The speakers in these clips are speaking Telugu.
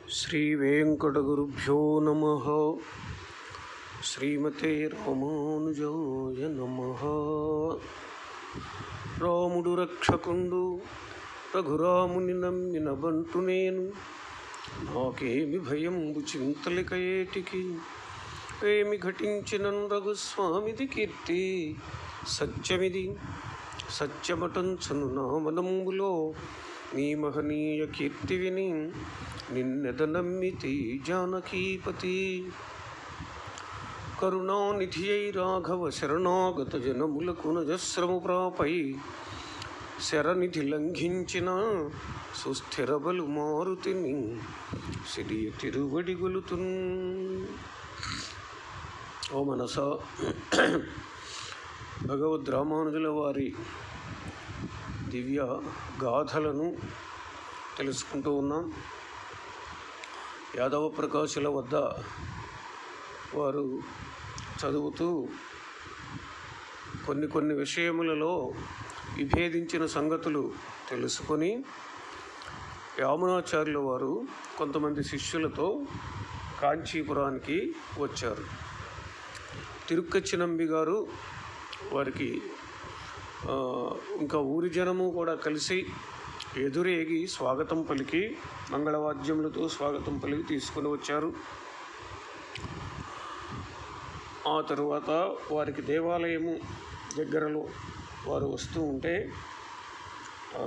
శ్రీవేంకటగురుభ్యో నమ శ్రీమతే రామానుజాయ నమ రాముడు రక్షకుండు రఘురాముని నమ్మిన బంటు నేను నాకేమి భయంబు చింతలిక ఏటికి ఏమి ఘటించిన రఘుస్వామిది కీర్తి సత్యమిది సత్యమటంచను నామనంబులో నీ మహనీయ కీర్తి విని నిన్నెద నమ్మితి జానకీపతి కరుణానిధి అయి రాఘవ శరణాగత జనములకు నజస్రము ప్రాపై శరనిధి లంఘించిన సుస్థిర బలు మారుతిని సిరియ తిరువడి గొలుతున్ ఓ మనస భగవద్ రామానుజుల వారి దివ్య గాథలను తెలుసుకుంటూ ఉన్నాం యాదవ ప్రకాశుల వద్ద వారు చదువుతూ కొన్ని కొన్ని విషయములలో విభేదించిన సంగతులు తెలుసుకొని యామునాచార్యుల వారు కొంతమంది శిష్యులతో కాంచీపురానికి వచ్చారు తిరుక్కచ్చినంబి గారు వారికి ఆ, ఇంకా ఊరి జనము కూడా కలిసి ఎదురేగి స్వాగతం పలికి మంగళవాద్యములతో స్వాగతం పలికి తీసుకొని వచ్చారు ఆ తరువాత వారికి దేవాలయము దగ్గరలో వారు వస్తూ ఉంటే ఆ,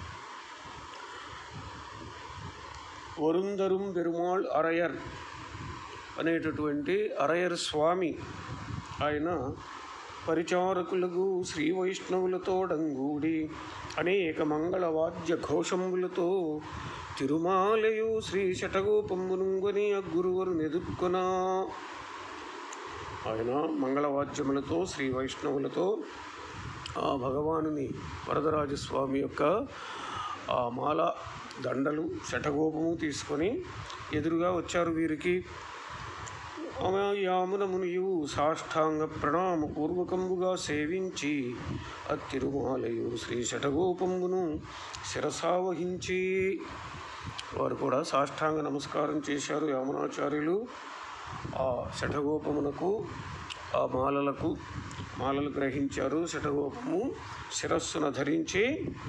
వరుందరుం పెరుమాళ్ అరయర్ అనేటటువంటి అరయర్ స్వామి ఆయన పరిచారకులకు శ్రీ వైష్ణవులతోడంగూడి అనేక మంగళవాద్య ఘోషములతో తిరుమాలయు శ్రీ శటగోపంబునుంగని గురువరు నెదుర్కొనా ఆయన మంగళవాద్యములతో శ్రీ వైష్ణవులతో ఆ భగవానుని వరదరాజస్వామి యొక్క ఆ మాల దండలు శటగోపము తీసుకొని ఎదురుగా వచ్చారు వీరికి యామున మునియు సాష్టాంగ ప్రణామ పూర్వకంబుగా సేవించి అత్తిరుమాలయు శ్రీ శటగోపంబును శిరసావహించి వారు కూడా సాష్టాంగ నమస్కారం చేశారు యామునాచార్యులు ఆ శటగోపమునకు ఆ మాలలకు మాలలు గ్రహించారు శటగోపము శిరస్సున ధరించి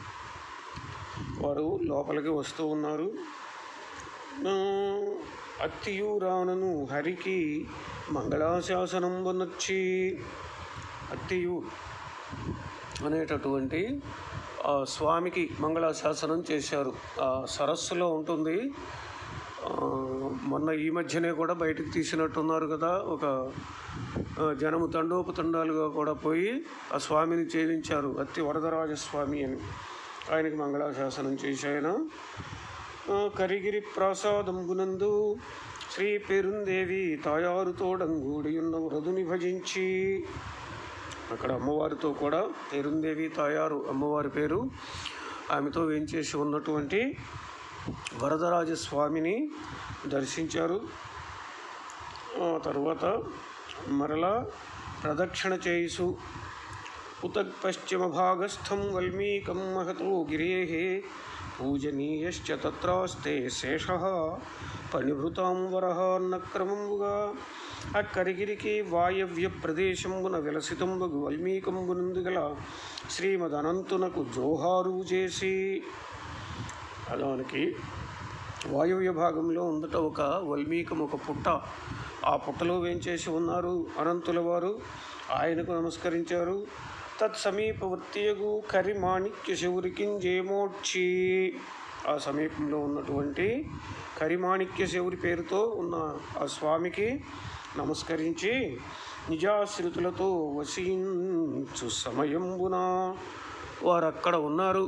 వారు లోపలికి వస్తూ ఉన్నారు నా అత్తియూరానను హరికి మంగళాశాసనం వనొచ్చి అత్తియు అనేటటువంటి ఆ స్వామికి మంగళాశాసనం చేశారు ఆ సరస్సులో ఉంటుంది ఆ, మొన్న ఈ మధ్యనే కూడా బయటకు తీసినట్టున్నారు కదా ఒక ఆ, జనము తండోపతండాలుగా కూడా పోయి ఆ స్వామిని చేయించారు అత్తి వరదరాజస్వామి అని ఆయనకి మంగళాశాసనం చేశాయన ఆ, కరిగిరి ప్రాసాదంబునందు శ్రీ పెరుందేవి తాయారుతోడంగూడియున్న వరదుని భజించి అక్కడ అమ్మవారితో కూడా పెరుందేవి తాయారు అమ్మవారి పేరు ఆమెతో వేంచేసి ఉన్నటువంటి వరదరాజ స్వామిని దర్శించారు ఆ తర్వాత మరలా ప్రదక్షిణ చేయిసు ఉతక్ పశ్చిమ భాగస్థం వల్మీకం మహతో గిరేః పూజనీయశ్చ తత్రాస్తే శేష పణిభృతాంబరः అన్నక్రమంబుగా అక్కరిగిరికి వాయవ్య ప్రదేశంబున విలసితంబగు వల్మీకంబునందు గల శ్రీమదనంతునకు జోహారు చేసి దానికి వాయువ్య భాగంలో ఉందట ఒక వల్మీకం ఒక పుట్ట ఆ పుట్టలో వేంచేసి ఉన్నారు అనంతుల వారు ఆయనకు నమస్కరించారు తత్సమీపవర్తియగు కరిమాణిక్య శౌరికింజేమోక్షి ఆ సమీపంలో ఉన్నటువంటి కరిమాణిక్య శౌరి పేరుతో ఉన్న ఆ స్వామికి నమస్కరించి నిజాశ్రుతులతో వసించు సమయంబున వారు అక్కడ ఉన్నారు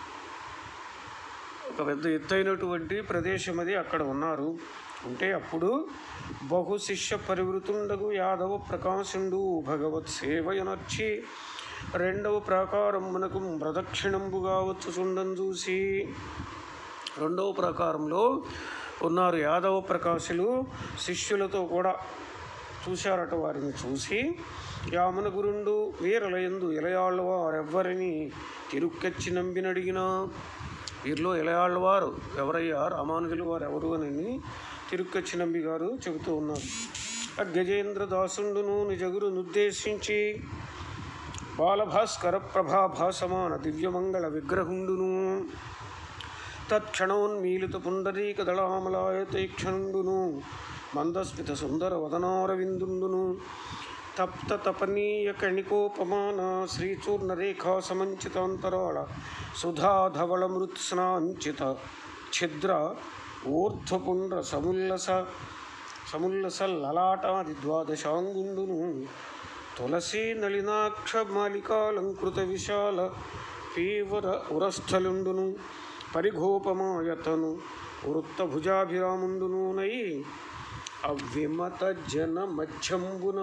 ఒక పెద్ద ఎత్తైనటువంటి ప్రదేశం అది అక్కడ ఉన్నారు ఉంటే అప్పుడు బహు శిష్య పరివృతుండగు యాదవ ప్రకాశుండు భగవత్ సేవయనర్చి రెండవ ప్రాకారం మనకు ప్రదక్షిణంబుగా వచ్చుచుండం చూసి రెండవ ప్రాకారంలో ఉన్నారు యాదవ ప్రకాశులు శిష్యులతో కూడా చూశారట వారిని చూసి యామన గురుండు వీరలయందు ఇలయాళ్ళ వారెవ్వరిని తిరుక్కచ్చి నంబినడిగినా వీరిలో ఇలయాళ్ళవారు ఎవరయ్యా రామానుజులు వారు ఎవరు అని తిరుక్కచ్చి నంబి గారు చెబుతూ ఉన్నారు ఆ గజేంద్ర దాసుండును నిజగురు నుద్దేశించి బాలభాస్కర ప్రభాభాసమాన దివ్యమంగళ విగ్రహుండును తత్క్షణోన్మీలిత పుండరీక దళామలాయతైక్షణుండును మందస్మిత సుందర వదనారవిందుండును తప్త తపనీయ కణికోపమాన శ్రీచూర్ణరేఖా సమంచితాంతరాళ సుధాధవళ మృత్స్నాంచిత ఛిద్ర ఊర్ధ్వపుండ్ర సముల్లస సముల్లస లలాటాది ద్వాదశాంగుండును తులసీ నళినాక్ష మాలికాలంకృత విశాల పీవర ఉరస్థలుండును పరిఘోపమాయతను వృత్త భుజాభిరాముండును నై అవిమత జన మధ్యంబున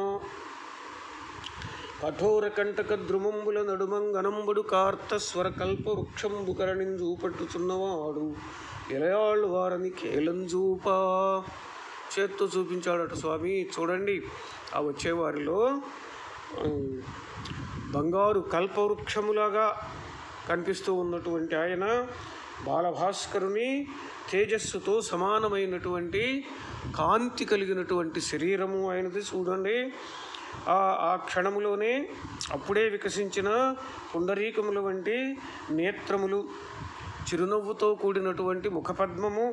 కఠోర కంటక ద్రుమంబుల నడుమంగనంబుడు కార్తస్వర కల్ప వృక్షంబు కరణింజు పట్టుచున్నవాడు ఇలయాళ్ళు వారని కేలంజూపా చేత్తో చూపించాడట స్వామి చూడండి ఆ వచ్చేవారిలో ఉమ్, బంగారు కల్పవృక్షములాగా కనిపిస్తూ ఉన్నటువంటి ఆయన బాలభాస్కరుని తేజస్సుతో సమానమైనటువంటి కాంతి కలిగినటువంటి శరీరము ఆయనది చూడండి ఆ ఆ క్షణములోనే అప్పుడే వికసించిన పుండరీకముల వంటి నేత్రములు చిరునవ్వుతో కూడినటువంటి ముఖపద్మము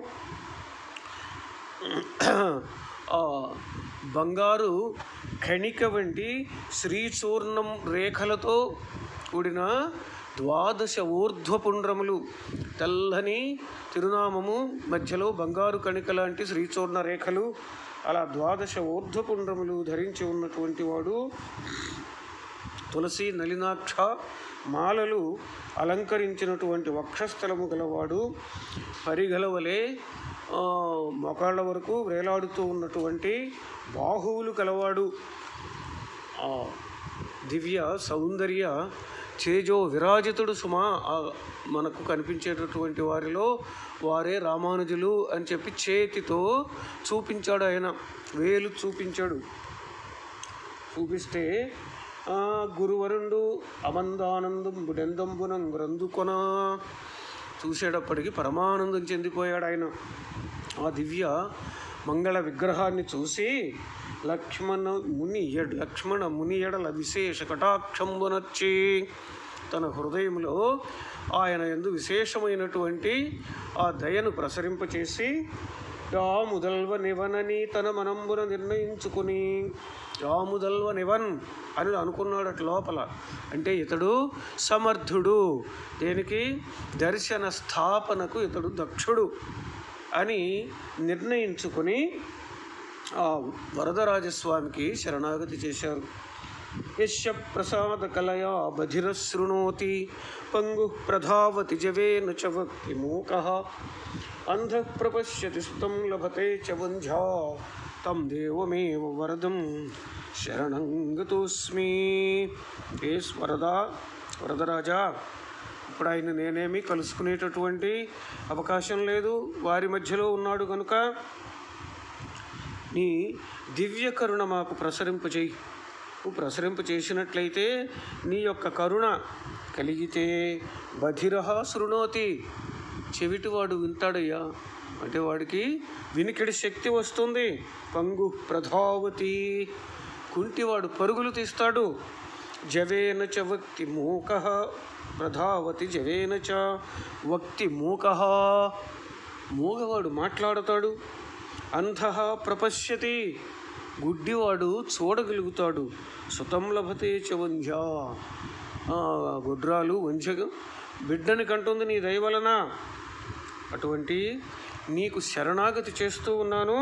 ఆ బంగారు కణిక వంటి శ్రీచూర్ణం రేఖలతో కూడిన ద్వాదశ ఊర్ధ్వపుండ్రములు తెల్లని తిరునామము మధ్యలో బంగారు కణిక లాంటి శ్రీచూర్ణ రేఖలు అలా ద్వాదశ ఊర్ధ్వపుండ్రములు ధరించి ఉన్నటువంటి వాడు తులసి నలినాక్ష మాలలు అలంకరించినటువంటి వక్షస్థలము గలవాడు పరిగలవలే ఆ, మోకాళ్ళ వరకు వేలాడుతూ ఉన్నటువంటి బాహువులు కలవాడు ఆ దివ్య సౌందర్య చేజో విరాజితుడు సుమా ఆ మనకు కనిపించేటటువంటి వారిలో వారే రామానుజులు అని చెప్పి చేతితో చూపించాడు ఆయన వేలు చూపించాడు చూపిస్తే ఆ గురువరుండు అమందానందం బుడెందంబునం గ్రంథుకొన చూసేటప్పటికి పరమానందం చెందిపోయాడు ఆయన ఆ దివ్య మంగళ విగ్రహాన్ని చూసి లక్ష్మణ ముని ఎడ్ లక్ష్మణ ముని ఎడల విశేష కటాక్షంబునర్చి తన హృదయంలో ఆయన ఎందు విశేషమైనటువంటి ఆ దయను ప్రసరింపచేసి రాముదల్వ నివనని తన మనంబున నిర్ణయించుకుని రాముదల్వ నివన్ అని అనుకున్నాడట లోపల అంటే ఇతడు సమర్థుడు దేనికి దర్శన స్థాపనకు ఇతడు దక్షుడు అని నిర్ణయించుకుని ఆ వరదరాజస్వామికి శరణాగతి చేశారు యశ ప్రసాద కలయా బధిరశృణోతి పంగు ప్రధావతి జవేన చ వక్తి మూక అంధ ప్రపశ్యతి సుతం లభతే చ వంధ్యా తం దేవమేవ వరదం శరణం గతోస్మి ఏ వరదా వరదరాజా ఇప్పుడు ఆయన నేనేమి కలుసుకునేటటువంటి అవకాశం లేదు వారి మధ్యలో ఉన్నాడు కనుక నీ దివ్య కరుణ మాకు ప్రసరింపచేయి నువ్వు ప్రసరింప చేసినట్లయితే నీ యొక్క కరుణ కలిగితే బధిరహ శృణోతి చెవిటివాడు వింటాడయ్యా అంటే వాడికి వినికిడి శక్తి వస్తుంది పంగు ప్రధావతి కుంటివాడు పరుగులు తీస్తాడు జవేన చ వక్తి మూక ప్రధావతి జవేన చ వక్తి మూక మూగవాడు మాట్లాడతాడు అంధ ప్రపశ్యతి గుడ్డివాడు చూడగలుగుతాడు సుతం లభతే చ వంధ్య ఆ, గుడ్రాలు వంధ్య బిడ్డని కంటుంది నీ దయ వలన అటువంటి నీకు శరణాగతి చేస్తూ ఉన్నాను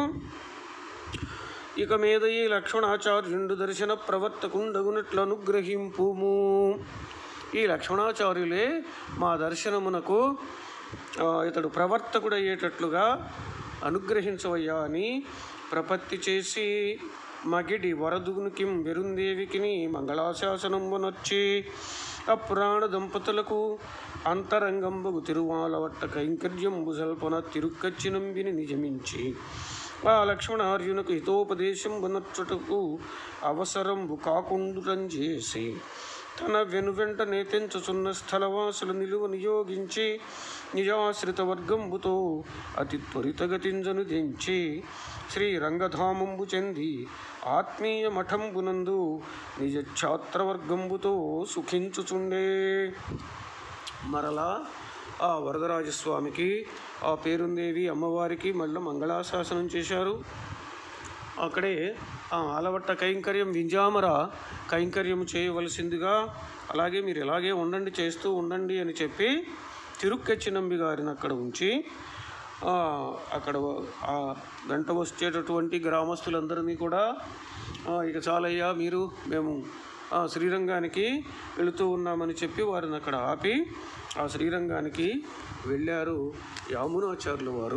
ఇక మీద ఈ లక్ష్మణాచార్యుండు దర్శన ప్రవర్తకుండగునట్లు అనుగ్రహింపుము ఈ లక్ష్మణాచార్యులే మా దర్శనమునకు ఆ, ఇతడు ప్రవర్తకుడయ్యేటట్లుగా అనుగ్రహించవయ్యా అని ప్రపత్తి చేసి మగిడి వరదునికి వెరుందేవికిని మంగళాశాసనంబునొచ్చి అపురాణ దంపతులకు అంతరంగంబగు తిరువాలవట్ట కైంకర్యంబు సల్పన తిరుక్కచ్చినంబిని నిజమించి ఆ లక్ష్మణార్యునకు హితోపదేశం బనర్చుటకు అవసరంబు కాకుండుటం చేసి తన వెనువెంట నేతించుచున్న స్థలవాసులు నిలువ నియోగించి నిజాశ్రిత వర్గంబుతో అతి త్వరితగతింజను దించి శ్రీ రంగధామంబు చెంది ఆత్మీయ మఠంబునందు నిజ ఛాత్రవర్గంబుతో సుఖించుచుండే మరలా ఆ వరదరాజస్వామికి ఆ పేరుందేవి అమ్మవారికి మళ్ళీ మంగళాశాసనం చేశారు అక్కడే ఆ ఆలవట్ట కైంకర్యం వింజామర కైంకర్యం చేయవలసిందిగా అలాగే మీరు ఇలాగే ఉండండి చేస్తూ ఉండండి అని చెప్పి తిరుక్కెచ్చినంబి గారిని అక్కడ ఉంచి ఆ, అక్కడ ఆ వెంట వచ్చేటటువంటి గ్రామస్తులందరినీ కూడా ఆ, ఇక చాలయ్యా మీరు మేము ఆ శ్రీరంగానికి వెళుతూ ఉన్నామని చెప్పి వారిని అక్కడ ఆపి ఆ శ్రీరంగానికి వెళ్ళారు యామునాచార్యుల వారు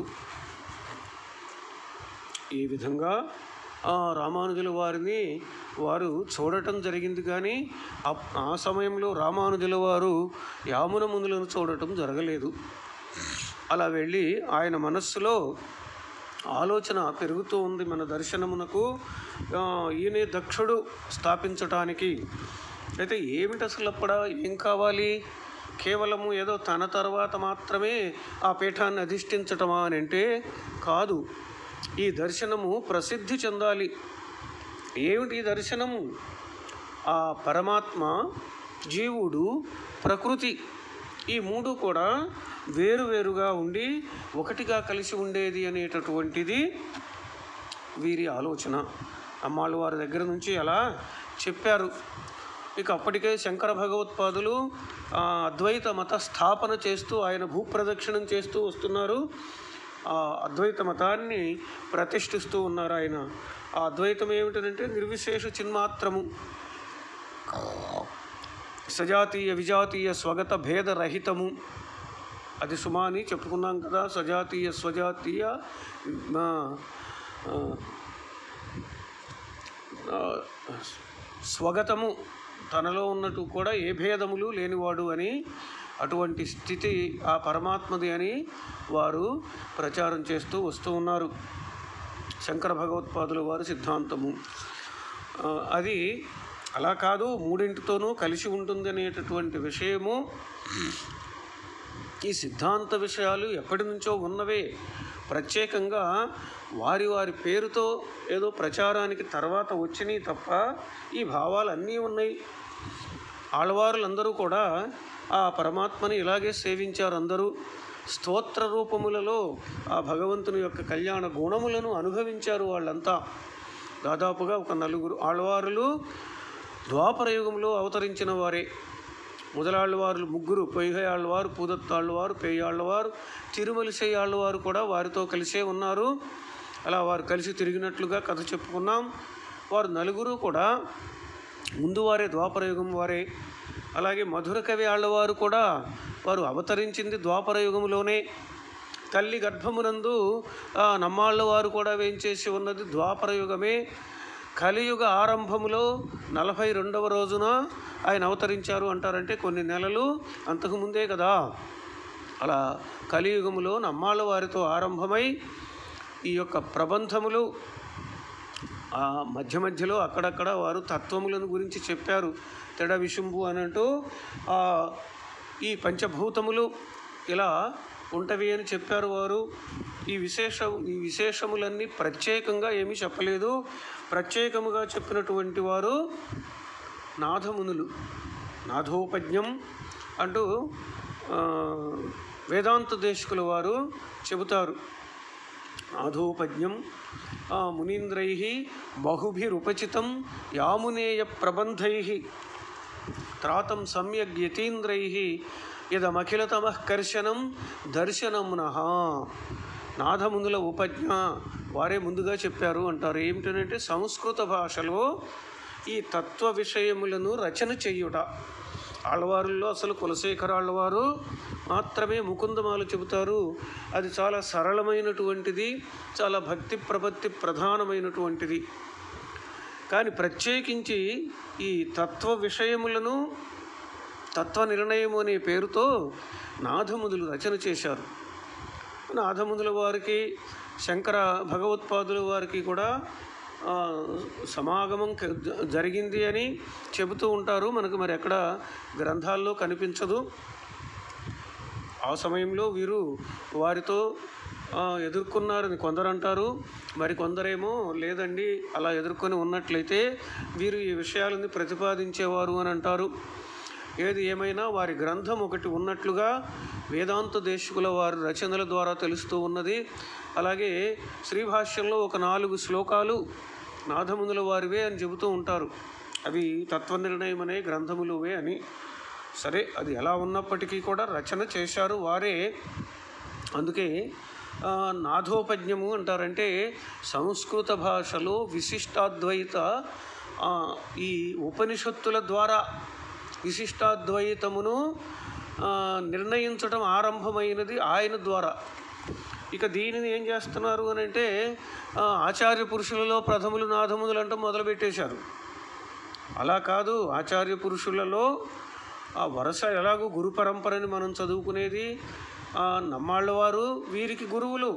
ఈ విధంగా ఆ రామానుజుల వారిని వారు చూడటం జరిగింది కానీ అప్- ఆ సమయంలో రామానుజుల వారు యామున ముందులను చూడటం జరగలేదు అలా వెళ్ళి ఆయన మనస్సులో ఆలోచన పెరుగుతూ ఉంది మన దర్శనమునకు ఆ, ఈయనే దక్షుడు స్థాపించటానికి అయితే ఏమిటి అసలు అప్పుడ ఏం కావాలి కేవలము ఏదో తన తర్వాత మాత్రమే ఆ పీఠాన్ని అధిష్ఠించటమా అని అంటే కాదు ఈ దర్శనము ప్రసిద్ధి చెందాలి ఏమిటి ఈ దర్శనము ఆ పరమాత్మ జీవుడు ప్రకృతి ఈ మూడు కూడా వేరువేరుగా ఉండి ఒకటిగా కలిసి ఉండేది అనేటటువంటిది వీరి ఆలోచన అమ్మాళ్ళ వారి దగ్గర నుంచి అలా చెప్పారు ఇక అప్పటికే శంకర భగవత్పాదులు ఆ, అద్వైత మత స్థాపన చేస్తూ ఆయన భూప్రదక్షిణం చేస్తూ వస్తున్నారు ఆ అద్వైత మతాన్ని ప్రతిష్ఠిస్తూ ఉన్నారు ఆయన ఆ అద్వైతం ఏమిటంటే నిర్విశేష చిన్మాత్రము సజాతీయ విజాతీయ స్వగత భేదరహితము అది సుమాని చెప్పుకున్నాం కదా సజాతీయ స్వజాతీయ ఆ, ఆ, ఆ, స్వగతము తనలో ఉన్నట్టు కూడా ఏ భేదములు లేనివాడు అని అటువంటి స్థితి ఆ పరమాత్మది అని వారు ప్రచారం చేస్తూ వస్తూ ఉన్నారు శంకర భగవత్పాదుల వారి సిద్ధాంతము ఆ, అది అలా కాదు మూడింటితోనూ కలిసి ఉంటుంది అనేటటువంటి విషయము ఈ సిద్ధాంత విషయాలు ఎప్పటి నుంచో ఉన్నవే ప్రత్యేకంగా వారి వారి పేరుతో ఏదో ప్రచారానికి తర్వాత వచ్చినాయి తప్ప ఈ భావాలు అన్నీ ఉన్నాయి ఆళ్వారులందరూ కూడా ఆ పరమాత్మని ఇలాగే సేవించారు అందరూ స్తోత్ర రూపములలో ఆ భగవంతుని యొక్క కళ్యాణ గుణములను అనుభవించారు వాళ్ళంతా దాదాపుగా ఒక నలుగురు ఆళ్వారులు ద్వాపర యుగంలో అవతరించిన వారే మొదలాళ్ళవారు ముగ్గురు పొయ్యాళ్ళవారు పూదత్తాళ్ళవారు పేయాళ్ళవారు తిరుమలిసై ఆళ్ళవారు కూడా వారితో కలిసే ఉన్నారు అలా వారు కలిసి తిరిగినట్లుగా కథ చెప్పుకున్నాం వారు నలుగురు కూడా ముందు వారే ద్వాపరయుగం వారే అలాగే మధుర కవి ఆళ్ళవారు కూడా వారు అవతరించింది ద్వాపర యుగంలోనే తల్లి గర్భమునందు ఆ నమ్మాళ్ళ వారు కూడా వేంచేసి ఉన్నది ద్వాపర యుగమే కలియుగ ఆరంభములో నలభై రెండవ రోజున ఆయన అవతరించారు అంటారంటే కొన్ని నెలలు అంతకుముందే కదా అలా కలియుగములో నమ్మాళ్ళ వారితో ఆరంభమై ఈ యొక్క ప్రబంధములు ఆ మధ్య మధ్యలో అక్కడక్కడ వారు తత్వములను గురించి చెప్పారు తెడ విశుంభు అని అంటూ ఆ, ఈ పంచభూతములు ఇలా ఉంటవి అని చెప్పారు వారు ఈ విశేష ఈ విశేషములన్నీ ప్రత్యేకంగా ఏమీ చెప్పలేదు ప్రత్యేకముగా చెప్పినటువంటి వారు నాథమునులు నాథోపజ్ఞం అంటూ ఆ, వేదాంత దేశకుల వారు చెబుతారు నాథోపజ్ఞం ఆ, మునీంద్రై బహుభిరుపచితం యామునేయ ప్రబంధై త్రాతం సమ్యగ్ యతీంద్రై ఇదమఖిలతమః కర్శనం దర్శనమునః నాథమునుల ఉపజ్ఞ వారే ముందుగా చెప్పారు అంటారు ఏమిటంటే సంస్కృత భాషలో ఈ తత్వ విషయములను రచన చెయ్యుట ఆళ్ళవారుల్లో అసలు కులశేఖర ఆళ్ళవారు మాత్రమే ముకుందమాలు చెబుతారు అది చాలా సరళమైనటువంటిది చాలా భక్తి ప్రపత్తి ప్రధానమైనటువంటిది కానీ ప్రత్యేకించి ఈ తత్వ విషయములను తత్వ నిర్ణయము అనే పేరుతో నాథముదులు రచన చేశారు నాథముదుల వారికి శంకర భగవత్పాదుల వారికి కూడా ఆ, సమాగమం క- జ- జరిగింది అని చెబుతూ ఉంటారు మనకు మరి ఎక్కడ గ్రంథాల్లో కనిపించదు ఆ సమయంలో వీరు వారితో ఆ, ఎదుర్కొన్నారని కొందరు అంటారు మరి కొందరేమో లేదండి అలా ఎదుర్కొని ఉన్నట్లయితే వీరు ఈ విషయాలని ప్రతిపాదించేవారు అని అంటారు ఏది ఏమైనా వారి గ్రంథం ఒకటి ఉన్నట్లుగా వేదాంత దేశకుల వారి రచనల ద్వారా తెలుస్తూ ఉన్నది అలాగే శ్రీభాష్యంలో ఒక నాలుగు శ్లోకాలు నాథమునుల వారివే అని చెబుతూ ఉంటారు అవి తత్వనిర్ణయం అనే గ్రంథములువే అని సరే అది ఎలా ఉన్నప్పటికీ కూడా రచన చేశారు వారే అందుకే ఆ, నాథోపజ్ఞము అంటారంటే సంస్కృత భాషలో విశిష్టాద్వైత ఆ, ఈ ఉపనిషత్తుల ద్వారా విశిష్టాద్వైతమును ఆ, నిర్ణయించడం ఆరంభమైనది ఆయన ద్వారా ఇక దీనిని ఏం చేస్తున్నారు అని అంటే ఆ, ఆచార్య పురుషులలో ప్రథములు నాథములు అంటూ మొదలుపెట్టేశారు అలా కాదు ఆచార్య పురుషులలో ఆ వరుస ఎలాగో గురు పరంపరని మనం చదువుకునేది ఆ, నమ్మాళ్ళ వారు వీరికి గురువులు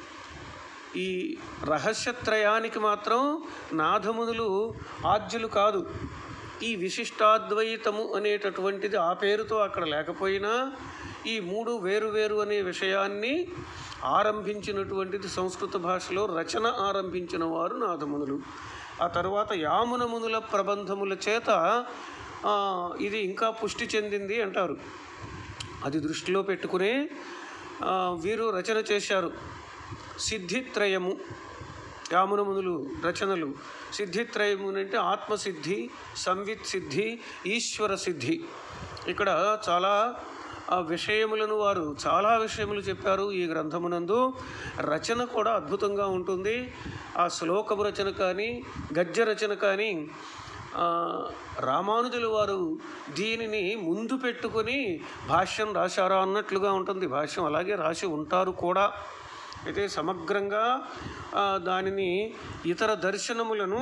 ఈ రహస్యత్రయానికి మాత్రం నాథమునులు ఆద్యులు కాదు ఈ విశిష్టాద్వైతము అనేటటువంటిది ఆ పేరుతో అక్కడ లేకపోయినా ఈ మూడు వేరు వేరు అనే విషయాన్ని ఆరంభించినటువంటిది సంస్కృత భాషలో రచన ఆరంభించిన వారు నాథమునులు ఆ తర్వాత యామునమునుల ప్రబంధముల చేత ఆ, ఇది ఇంకా పుష్టి చెందింది అంటారు అది దృష్టిలో పెట్టుకునే ఆ, వీరు రచన చేశారు సిద్ధిత్రయము యామునమునులు రచనలు సిద్ధిత్రయము అంటే ఆత్మసిద్ధి సంవిత్ సిద్ధి ఈశ్వర సిద్ధి ఇక్కడ చాలా ఆ విషయములను వారు చాలా విషయములు చెప్పారు ఈ గ్రంథమునందు రచన కూడా అద్భుతంగా ఉంటుంది ఆ శ్లోకము రచన కానీ గద్య రచన కానీ ఆ, రామానుజులు వారు దీనిని ముందు పెట్టుకొని భాష్యం రాశారా అన్నట్లుగా ఉంటుంది భాష్యం అలాగే రాసి ఉంటారు కూడా అయితే సమగ్రంగా ఆ, దానిని ఇతర దర్శనములను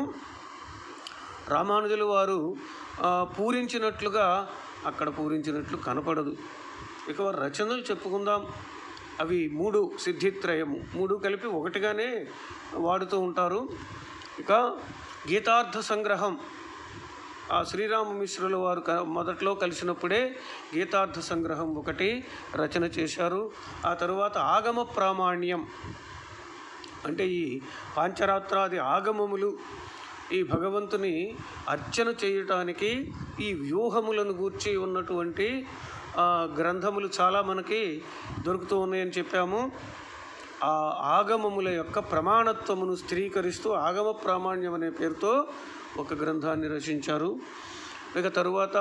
రామానుజులు వారు ఆ, పూరించినట్లుగా అక్కడ పూరించినట్లు కనపడదు ఇక వారి రచనలు చెప్పుకుందాం అవి మూడు సిద్ధిత్రయము మూడు కలిపి ఒకటిగానే వాడుతూ ఉంటారు ఇక గీతార్థ సంగ్రహం ఆ శ్రీరామ మిశ్రుల వారు క- మొదట్లో కలిసినప్పుడే గీతార్థ సంగ్రహం ఒకటి రచన చేశారు ఆ తరువాత ఆగమ ప్రామాణ్యం అంటే ఈ పాంచరాత్రాది ఆగమములు ఈ భగవంతుని అర్చన చేయటానికి ఈ వ్యూహములను గూర్చి ఉన్నటువంటి ఆ, గ్రంథములు చాలా మనకి దొరుకుతూ ఉన్నాయని చెప్పాము ఆ ఆగమముల యొక్క ప్రమాణత్వమును స్థిరీకరిస్తూ ఆగమ ప్రామాణ్యం అనే పేరుతో ఒక గ్రంథాన్ని రచించారు ఇక తరువాత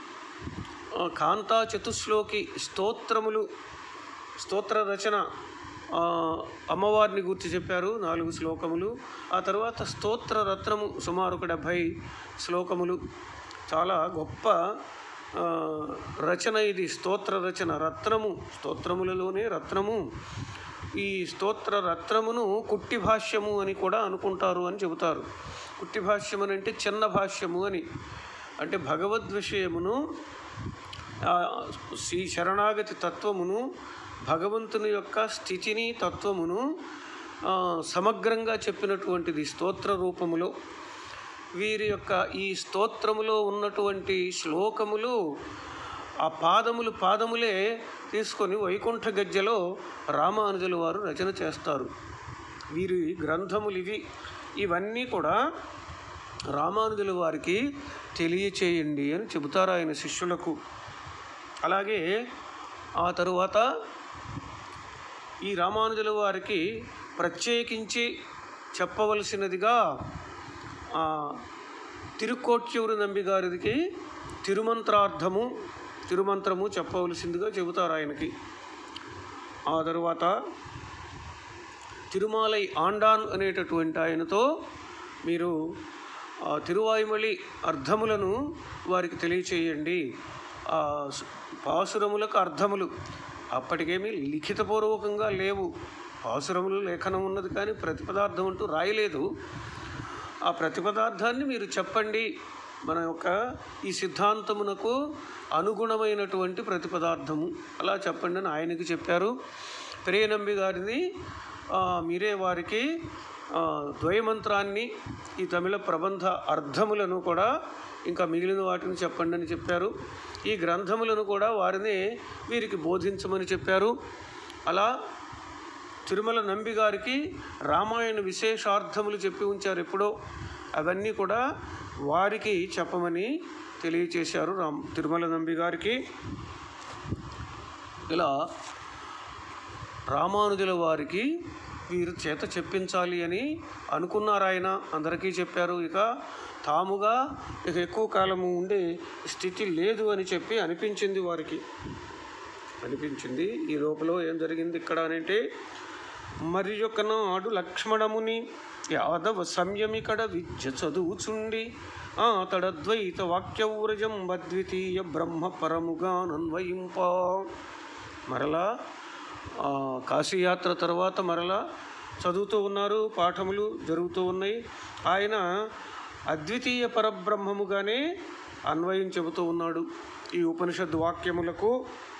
ఆ, కాంతా చతుశ్లోకి స్తోత్రములు స్తోత్ర రచన ఆ, అమ్మవారిని గుర్తి చెప్పారు నాలుగు శ్లోకములు ఆ తర్వాత స్తోత్ర రత్నము సుమారు ఒక డెబ్భై శ్లోకములు చాలా గొప్ప ఆ, రచన ఇది స్తోత్ర రచన రత్నము స్తోత్రములలోనే రత్నము ఈ స్తోత్ర రత్నమును కుట్టి భాష్యము అని కూడా అనుకుంటారు అని చెబుతారు కుట్టి భాష్యం అని అంటే చిన్న భాష్యము అని అంటే భగవద్ విషయమును ఆ, శ్రీ శరణాగతి తత్వమును భగవంతుని యొక్క స్థితిని తత్వమును ఆ, సమగ్రంగా చెప్పినటువంటిది స్తోత్ర రూపములో వీరి యొక్క ఈ స్తోత్రములో ఉన్నటువంటి శ్లోకములు ఆ పాదములు పాదములే తీసుకొని వైకుంఠ గజ్జలో రామానుజుల వారు రచన చేస్తారు వీరి గ్రంథములు ఇవి ఇవన్నీ కూడా రామానుజుల వారికి తెలియచేయండి అని చెబుతారు ఆయన శిష్యులకు అలాగే ఆ తరువాత ఈ రామానుజుల వారికి ప్రత్యేకించి చెప్పవలసినదిగా ఆ, తిరుకోట్యూరు నంబి గారికి తిరుమంత్రార్థము తిరుమంత్రము చెప్పవలసిందిగా చెబుతారు ఆయనకి ఆ తరువాత తిరుమాలై ఆండాన్ అనేటటువంటి ఆయనతో మీరు ఆ, తిరువాయుమలి అర్థములను వారికి తెలియచేయండి ఆ, స్- పాసురములకు అర్థములు అప్పటికేమీ లిఖితపూర్వకంగా లేవు పాసురములు లేఖనం ఉన్నది కానీ ప్రతిపదార్థం అంటూ రాయలేదు ఆ ప్రతిపదార్థాన్ని మీరు చెప్పండి మన యొక్క ఈ సిద్ధాంతమునకు అనుగుణమైనటువంటి ప్రతిపదార్థము అలా చెప్పండి అని ఆయనకి చెప్పారు పెరియనంబి గారిని ఆ, మీరే వారికి ఆ, ద్వయమంత్రాన్ని ఈ తమిళ ప్రబంధ అర్థములను కూడా ఇంకా మిగిలిన వాటిని చెప్పండి అని చెప్పారు ఈ గ్రంథములను కూడా వారిని వీరికి బోధించమని చెప్పారు అలా తిరుమల నంబి గారికి రామాయణ విశేషార్థములు చెప్పి ఉంచారు ఎప్పుడో అవన్నీ కూడా వారికి చెప్పమని తెలియచేశారు రామ్ తిరుమల నంబి గారికి ఇలా రామానుజుల వారికి వీరు చేత చెప్పించాలి అని అనుకున్నారు ఆయన అందరికీ చెప్పారు ఇక తాముగా ఇక ఎక్కువ కాలము ఉండే స్థితి లేదు అని చెప్పి అనిపించింది వారికి అనిపించింది ఈ లోపల ఏం జరిగింది ఇక్కడ అంటే మరి యొక్క నాడు లక్ష్మణముని యాదవ సంయమికడ విద్య చదువుచుండి అతడద్వైత వాక్యౌరజం అద్వితీయ బ్రహ్మ పరముగా నన్వయింప మరలా ఆ, కాశీయాత్ర తర్వాత మరలా చదువుతూ ఉన్నారు పాఠములు జరుగుతూ ఉన్నాయి ఆయన అద్వితీయ పరబ్రహ్మముగానే అన్వయం చెబుతూ ఉన్నాడు ఈ ఉపనిషద్ వాక్యములకు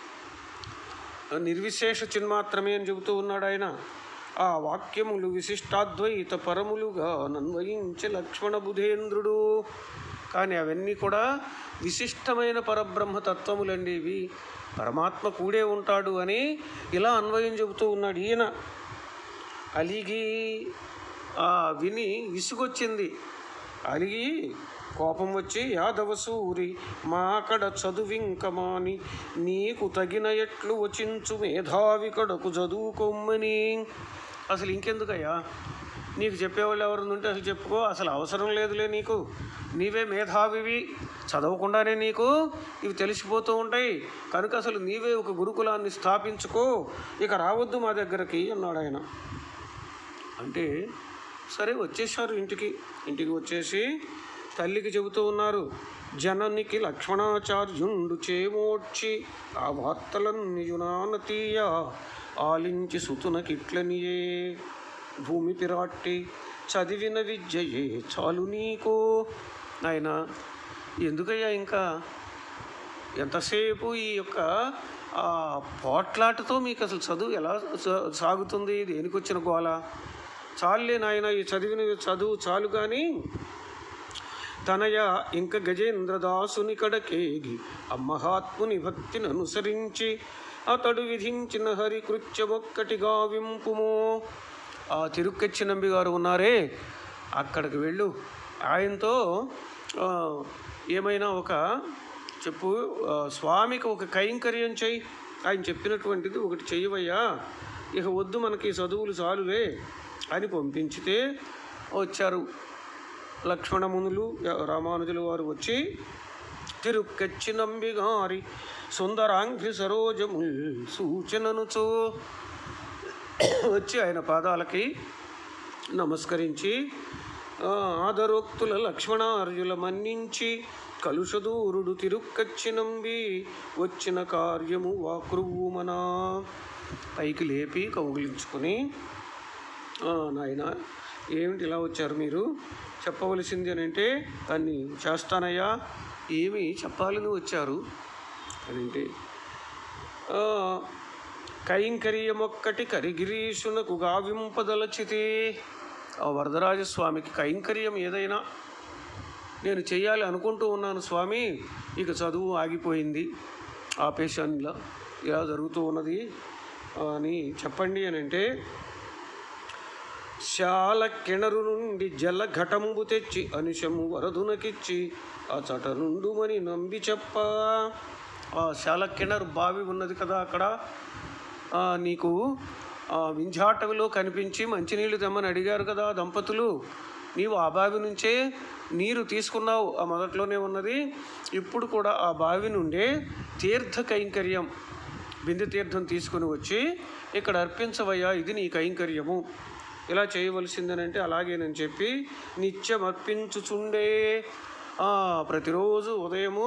నిర్విశేష చిన్మాత్రమే అని చెబుతూ ఉన్నాడు ఆయన ఆ వాక్యములు విశిష్టాద్వైత పరములుగా నన్వయించే లక్ష్మణ బుధేంద్రుడు కానీ అవన్నీ కూడా విశిష్టమైన పరబ్రహ్మ తత్వములండి ఇవి పరమాత్మ కూడే ఉంటాడు అని ఇలా అన్వయం చెబుతూ ఉన్నాడు ఈయన అలిగి ఆ విని విసుగొచ్చింది అలిగి కోపం వచ్చి యాదవ సూరి మాకడ చదువింకమాని నీకు తగిన ఎట్లు వచించు మేధావి కడకు చదువుకోమ్మని అసలు ఇంకెందుకయ్యా నీకు చెప్పేవాళ్ళు ఎవరు ఉంటే అసలు చెప్పుకో అసలు అవసరం లేదులే నీకు నీవే మేధావివి చదవకుండానే నీకు ఇవి తెలిసిపోతూ ఉంటాయి కనుక అసలు నీవే ఒక గురుకులాన్ని స్థాపించుకో ఇక రావద్దు మా దగ్గరకి అన్నాడు ఆయన అంటే సరే వచ్చేసారు ఇంటికి ఇంటికి వచ్చేసి తల్లికి చెబుతూ ఉన్నారు జననికి లక్ష్మణాచార్యుండు చేమోడ్చి ఆ వార్తలన్నీ యునానతీయ ఆలించి సుతునకిట్లనియే భూమి పిరాట్టి చదివిన విద్యయే చాలు నీకు నాయన ఎందుకయ్యా ఇంకా ఎంతసేపు ఈ యొక్క ఆ, పోట్లాటతో మీకు అసలు చదువు ఎలా సా- సాగుతుంది దేనికి వచ్చిన గోల చాలులే నాయన ఈ చదివిన చదువు చాలు కానీ తనయ ఇంక గజేంద్రదాసుని కడకేగి అమ్మహాత్ముని భక్తిని అనుసరించి అతడు విధించిన హరికృత్యమొక్కటిగా వింపుము ఆ తిరుక్కచ్చి నంబి గారు ఉన్నారే అక్కడికి వెళ్ళు ఆయనతో ఆ, ఏమైనా ఒక చెప్పు ఆ, స్వామికి ఒక కైంకర్యం చెయ్యి ఆయన చెప్పినటువంటిది ఒకటి చెయ్యవయ్యా ఇక వద్దు మనకి చదువులు చాలులే అని పంపించితే వచ్చారు లక్ష్మణమునులు రామానుజుల వారు వచ్చి తిరుక్కచ్చి నంబిగారి సుందరాంఘ్రి సరోజముల్ సూచననుచో వచ్చి ఆయన పాదాలకి నమస్కరించి ఆ, ఆదరోక్తుల లక్ష్మణార్యుల మన్నించి కలుషదూరుడు తిరుక్కచ్చి నంబి వచ్చిన కార్యము వాకృవుమనా పైకి లేపి కౌగిలించుకొని "ఆ, నాయన ఏమిటి ఇలా వచ్చారు మీరు చెప్పవలసింది అని అంటే దాన్ని చేస్తానయ్యా ఏమి చెప్పాలని వచ్చారు అని అంటే "ఆ, కైంకర్యమొక్కటి కరిగిరీషునకు గావింపదలచితే ఆ వరదరాజస్వామికి కైంకర్యం ఏదైనా నేను చేయాలి అనుకుంటూ ఉన్నాను స్వామి ఇక చదువు ఆగిపోయింది ఆపేషన్లా ఇలా జరుగుతూ ఉన్నది అని చెప్పండి అని అంటే శాల కిణరు నుండి జల ఘటంబు తెచ్చి అనిశము వరదునకిచ్చి ఆ చట నుండుమని నంబి చెప్ప ఆ శాల కిణరు బావి ఉన్నది కదా అక్కడ ఆ, నీకు ఆ, వింజాటవిలో కనిపించి మంచినీళ్ళు తెమ్మని అడిగారు కదా దంపతులు నీవు ఆ బావి నుంచే నీరు తీసుకున్నావు ఆ మొదట్లోనే ఉన్నది ఇప్పుడు కూడా ఆ బావి నుండే తీర్థ కైంకర్యం బిందె తీర్థం తీసుకుని వచ్చి ఇక్కడ అర్పించవయ్యా ఇది నీ కైంకర్యము ఇలా చేయవలసిందనంటే అలాగేనని చెప్పి నిత్యం అర్పించుచుండే ఆ, ప్రతిరోజు ఉదయము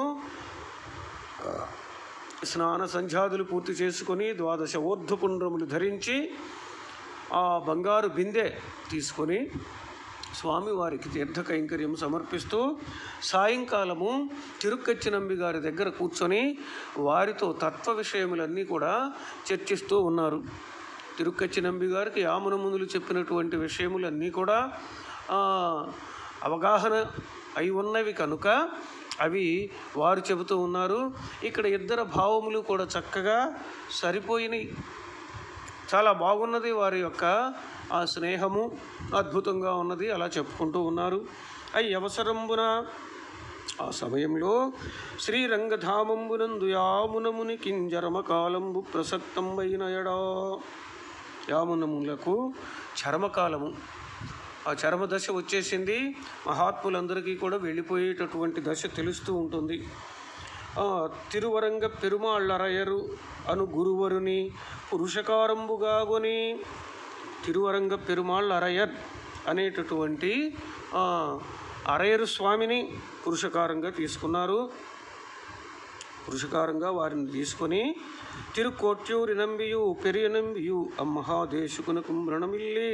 స్నాన సంధ్యాదులు పూర్తి చేసుకొని ద్వాదశ ఊర్ధ్వపుండ్రములు ధరించి ఆ బంగారు బిందె తీసుకొని స్వామివారికి తీర్థ కైంకర్యం సమర్పిస్తూ సాయంకాలము తిరుక్కచ్చినంబి గారి దగ్గర కూర్చొని వారితో తత్వ విషయములన్నీ కూడా చర్చిస్తూ ఉన్నారు తిరుక్కచ్చి నంబి గారికి యామున ముందులు చెప్పినటువంటి విషయములన్నీ కూడా ఆ, అవగాహన అయి ఉన్నవి కనుక అవి వారు చెబుతూ ఉన్నారు ఇక్కడ ఇద్దరు భావములు కూడా చక్కగా సరిపోయినాయి చాలా బాగున్నది వారి యొక్క ఆ స్నేహము అద్భుతంగా ఉన్నది అలా చెప్పుకుంటూ ఉన్నారు అయి అవసరంబున ఆ సమయంలో శ్రీరంగధామంబునందు యామునముని కింజరమ కాలంబు ప్రసక్తంబైన ఎడా యామునములకు చర్మకాలము ఆ చర్మ దశ వచ్చేసింది మహాత్ములందరికీ కూడా వెళ్ళిపోయేటటువంటి దశ తెలుస్తూ ఉంటుంది ఆ, తిరువరంగ పెరుమాళ్ళరయరు అను గురువరుని పురుషకారంబుగాగొని తిరువరంగ పెరుమాళ్ళరయర్ అనేటటువంటి ఆ, అరయరు స్వామిని పురుషకారంగా తీసుకున్నారు పురుషకారంగా వారిని తీసుకొని తిరుకోట్యూరి నంబియు పెరియ నంబియు అమ్మహాదేశుకునకు మృణమిల్లి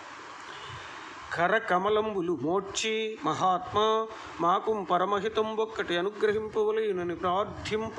కర కమలంబులు మోడ్చి మహాత్మా మాకు పరమహితం ఒక్కటి అనుగ్రహింపవలేనని ప్రార్థింప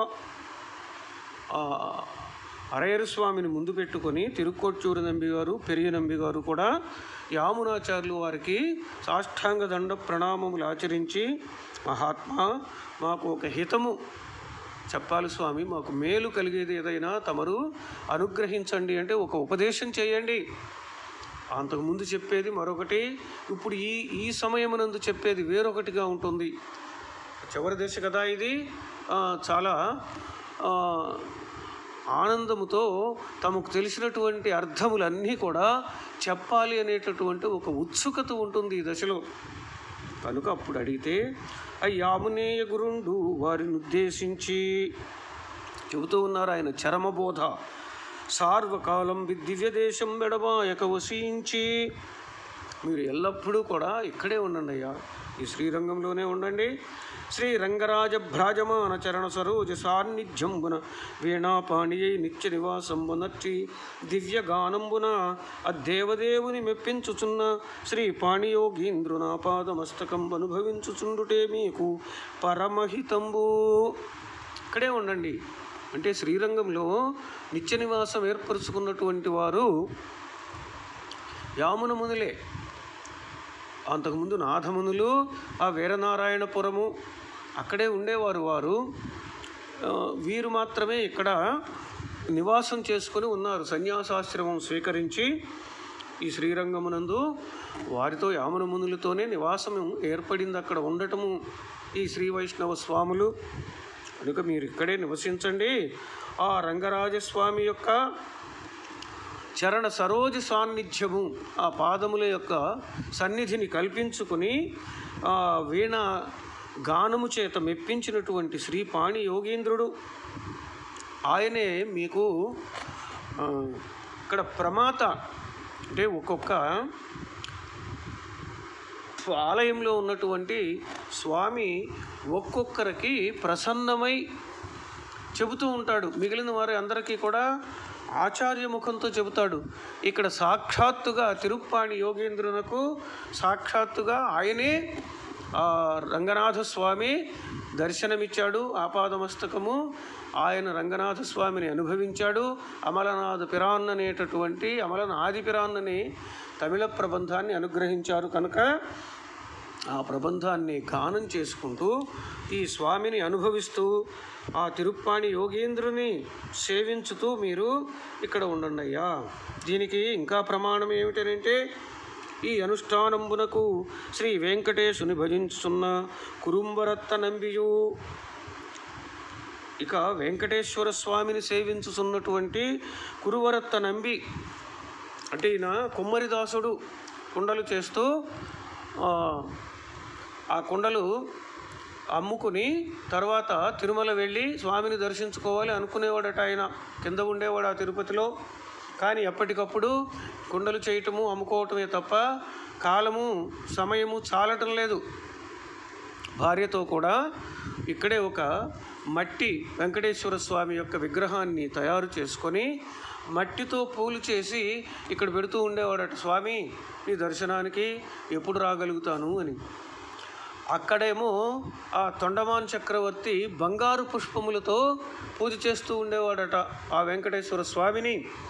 ఆ అరయరు స్వామిని ముందు పెట్టుకొని తిరుక్కొచ్చూరు నంబి గారు పెరియ నంబి గారు కూడా యామునాచార్యులు వారికి సాష్టాంగ దండ ప్రణామములు ఆచరించి మహాత్మా మాకు ఒక హితము చెప్పాలి స్వామి మాకు మేలు కలిగేది ఏదైనా తమరు అనుగ్రహించండి అంటే ఒక ఉపదేశం చేయండి అంతకుముందు చెప్పేది మరొకటి ఇప్పుడు ఈ ఈ సమయమునందు చెప్పేది వేరొకటిగా ఉంటుంది చివరి దశ కదా ఇది ఆ, చాలా ఆ, ఆనందముతో తమకు తెలిసినటువంటి అర్థములన్నీ కూడా చెప్పాలి అనేటటువంటి ఒక ఉత్సుకత ఉంటుంది ఈ దశలో కనుక అప్పుడు అడిగితే అయ్యామునేయ గురుండు వారిని ఉద్దేశించి చెబుతూ ఉన్నారు ఆయన చరమబోధ సార్వకాలం దివ్యదేశం వెడమాయక వసించి మీరు ఎల్లప్పుడూ కూడా ఇక్కడే ఉండండి అయ్యా ఈ శ్రీరంగంలోనే ఉండండి శ్రీ రంగరాజ భ్రాజమాన చరణ సరోజ సాన్నిధ్యంబున వీణాపాణియై నిత్య నివాసంబునర్చి దివ్య గానంబున అద్దేవదేవుని మెప్పించుచున్న శ్రీ పాణియోగీంద్రునా పాదమస్తకం అనుభవించుచుండుటే మీకు పరమహితంబు ఇక్కడే ఉండండి అంటే శ్రీరంగంలో నిత్య నివాసం ఏర్పరచుకున్నటువంటి వారు యామున మునులే అంతకుముందు నాథమునులు ఆ వీరనారాయణపురము అక్కడే ఉండేవారు వారు ఆ, వీరు మాత్రమే ఇక్కడ నివాసం చేసుకొని ఉన్నారు సన్యాసాశ్రమం స్వీకరించి ఈ శ్రీరంగమునందు వారితో యామున మునులతోనే నివాసం ఏర్పడింది అక్కడ ఉండటము ఈ శ్రీ వైష్ణవ స్వాములు కనుక మీరు ఇక్కడే నివసించండి ఆ రంగరాజస్వామి యొక్క చరణ సరోజ సాన్నిధ్యము ఆ పాదముల యొక్క సన్నిధిని కల్పించుకుని ఆ వీణ గానము చేత మెప్పించినటువంటి శ్రీ పాణి యోగేంద్రుడు ఆయనే మీకు ఆ, ఇక్కడ ప్రమాత అంటే ఒక్కొక్క ఆలయంలో ఉన్నటువంటి స్వామి ఒక్కొక్కరికి ప్రసన్నమై చెబుతూ ఉంటాడు మిగిలిన వారి అందరికీ కూడా ఆచార్య ముఖంతో చెబుతాడు ఇక్కడ సాక్షాత్తుగా తిరుప్పాణి యోగేంద్రునకు సాక్షాత్తుగా ఆయనే ఆ రంగనాథ స్వామి దర్శనమిచ్చాడు ఆపాదమస్తకము ఆయన రంగనాథ స్వామిని అనుభవించాడు అమలనాథ పిరాన్ అనేటటువంటి అమలనాది పిరాన్ అని తమిళ ప్రబంధాన్ని అనుగ్రహించారు కనుక ఆ ప్రబంధాన్ని గానం చేసుకుంటూ ఈ స్వామిని అనుభవిస్తూ ఆ తిరుప్పాణి యోగేంద్రుని సేవించుతూ మీరు ఇక్కడ ఉండండి అయ్యా దీనికి ఇంకా ప్రమాణం ఏమిటనంటే ఈ అనుష్ఠానంబునకు శ్రీ వెంకటేశుని భజించుచున్న కురుంబరత్త నంబియు ఇక వెంకటేశ్వర స్వామిని సేవించుతున్నటువంటి కురువరత్త నంబి అంటే ఈయన కుమ్మరిదాసుడు కుండలు చేస్తూ ఆ, ఆ కుండలు అమ్ముకుని తర్వాత తిరుమల వెళ్ళి స్వామిని దర్శించుకోవాలి అనుకునేవాడట ఆయన కింద ఉండేవాడు ఆ తిరుపతిలో కానీ ఎప్పటికప్పుడు కుండలు చేయటము అమ్ముకోవటమే తప్ప కాలము సమయము చాలటం లేదు భార్యతో కూడా ఇక్కడే ఒక మట్టి వెంకటేశ్వర స్వామి యొక్క విగ్రహాన్ని తయారు చేసుకొని మట్టితో పూలు చేసి ఇక్కడ పెడుతూ ఉండేవాడట స్వామి నీ దర్శనానికి ఎప్పుడు రాగలుగుతాను అని అక్కడేమో ఆ తొండమాన్ చక్రవర్తి బంగారు పుష్పములతో పూజ చేస్తూ ఉండేవాడట ఆ వెంకటేశ్వర స్వామిని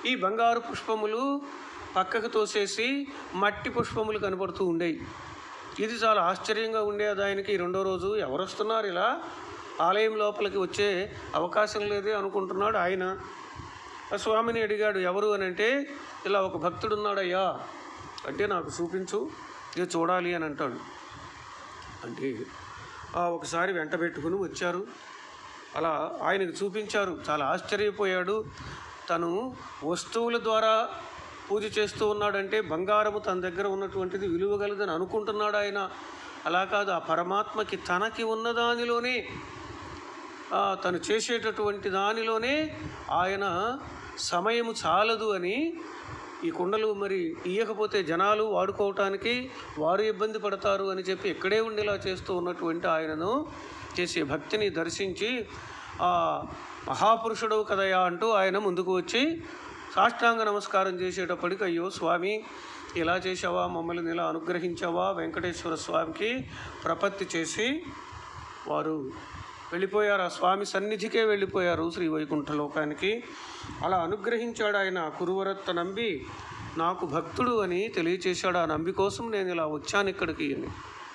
ఈ బంగారు పుష్పములు పక్కకు తోసేసి మట్టి పుష్పములు కనపడుతూ ఉండేవి ఇది చాలా ఆశ్చర్యంగా ఉండేది ఆయనకి ఈ రెండో రోజు ఎవరు వస్తున్నారు ఇలా ఆలయం లోపలికి వచ్చే అవకాశం లేదే అనుకుంటున్నాడు ఆయన ఆ స్వామిని అడిగాడు ఎవరు అని అంటే ఇలా ఒక భక్తుడు ఉన్నాడయ్యా అంటే నాకు చూపించు ఇది చూడాలి అని అంటాడు అంటే ఆ ఒకసారి వెంట పెట్టుకుని వచ్చారు అలా ఆయనకు చూపించారు చాలా ఆశ్చర్యపోయాడు తను వస్తువుల ద్వారా పూజ చేస్తూ ఉన్నాడంటే బంగారము తన దగ్గర ఉన్నటువంటిది విలువగలదని అనుకుంటున్నాడు ఆయన అలా కాదు ఆ పరమాత్మకి తనకి ఉన్న దానిలోనే ఆ, తను చేసేటటువంటి దానిలోనే ఆయన సమయము చాలదు అని ఈ కుండలు మరి ఇయ్యకపోతే జనాలు వాడుకోవటానికి వారు ఇబ్బంది పడతారు అని చెప్పి ఇక్కడే ఉండేలా చేస్తూ ఉన్నటువంటి ఆయనను చేసే భక్తిని దర్శించి ఆ మహాపురుషుడు కదయా అంటూ ఆయన ముందుకు వచ్చి సాష్టాంగ నమస్కారం చేసేటప్పటికి అయ్యో స్వామి ఇలా చేసావా మమ్మల్ని ఇలా అనుగ్రహించావా వెంకటేశ్వర స్వామికి ప్రపత్తి చేసి వారు వెళ్ళిపోయారు ఆ స్వామి సన్నిధికే వెళ్ళిపోయారు శ్రీ వైకుంఠ లోకానికి అలా అనుగ్రహించాడు ఆయన కురువరత్త నంబి నాకు భక్తుడు అని తెలియచేశాడు ఆ నంబి కోసం నేను ఇలా వచ్చాను ఇక్కడికి అని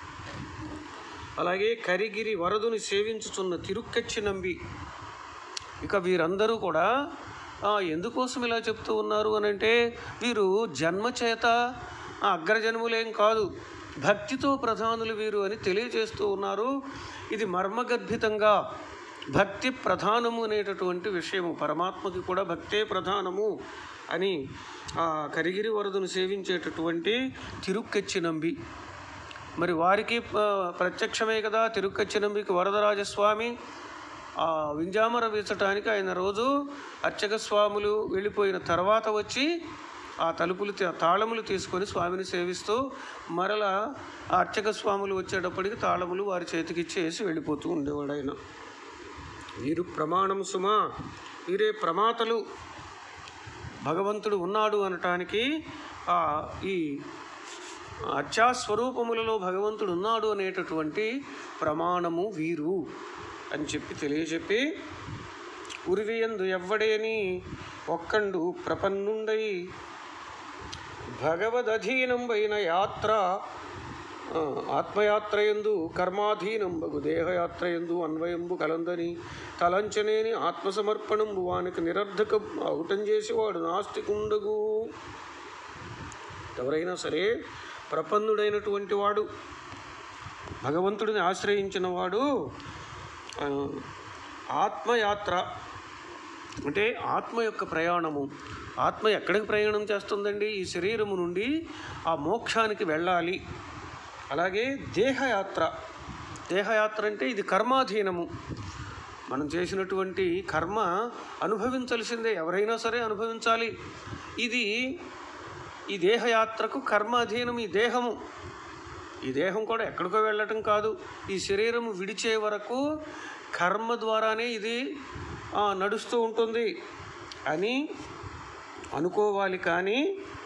అలాగే కరిగిరి వరదుని సేవించుచున్న తిరుక్కచ్చి నంబి ఇక వీరందరూ కూడా ఆ, ఎందుకోసం ఇలా చెప్తూ ఉన్నారు అని అంటే వీరు జన్మ చేత ఆ, అగ్రజన్ములేం కాదు భక్తితో ప్రధానులు వీరు అని తెలియజేస్తూ ఉన్నారు ఇది మర్మగర్భితంగా భక్తి ప్రధానము అనేటటువంటి విషయము పరమాత్మకి కూడా భక్తే ప్రధానము అని ఆ కరిగిరి వరదును సేవించేటటువంటి తిరుక్కెచ్చి నంబి మరి వారికి ఆ, ప్రత్యక్షమే కదా తిరుక్కచ్చినంబికి వరదరాజస్వామి ఆ వింజామర వీచటానికి ఆయన రోజు అర్చక స్వాములు వెళ్ళిపోయిన తర్వాత వచ్చి ఆ తలుపులు తీ- తాళములు తీసుకొని స్వామిని సేవిస్తూ మరల ఆ అర్చక స్వాములు వచ్చేటప్పటికి తాళములు వారి చేతికిచ్చేసి వెళ్ళిపోతూ ఉండేవాడు ఆయన వీరు ప్రమాణం సుమా వీరే ప్రమాతలు భగవంతుడు ఉన్నాడు అనటానికి ఆ ఈ అత్యాస్వరూపములలో భగవంతుడు ఉన్నాడు అనేటటువంటి ప్రమాణము వీరు అని చెప్పి తెలియజెప్పి ఉరివియందు ఎవ్వడేని ఒక్కండు ప్రపన్నుండై భగవదధీనంబైన యాత్ర ఆ, ఆత్మయాత్రయందు కర్మాధీనంబగు దేహయాత్రయందు అన్వయంబు కలందని తలంచనేని ఆత్మసమర్పణంబు వానికి నిరర్ధకం అవుటం చేసేవాడు నాస్తికుండగు ఎవరైనా సరే ప్రపన్నుడైనటువంటి వాడు భగవంతుడిని ఆశ్రయించిన వాడు ఆ, ఆత్మయాత్ర అంటే ఆత్మ యొక్క ప్రయాణము ఆత్మ ఎక్కడికి ప్రయాణం చేస్తుందండి ఈ శరీరము నుండి ఆ మోక్షానికి వెళ్ళాలి అలాగే దేహయాత్ర దేహయాత్ర అంటే ఇది కర్మాధీనము మనం చేసినటువంటి కర్మ అనుభవించాల్సిందే ఎవరైనా సరే అనుభవించాలి ఇది ఈ దేహయాత్రకు కర్మ అధీనం ఈ దేహము ఈ దేహం కూడా ఎక్కడికో వెళ్ళటం కాదు ఈ శరీరము విడిచే వరకు కర్మ ద్వారానే ఇది ఆ, నడుస్తూ ఉంటుంది అని అనుకోవాలి కానీ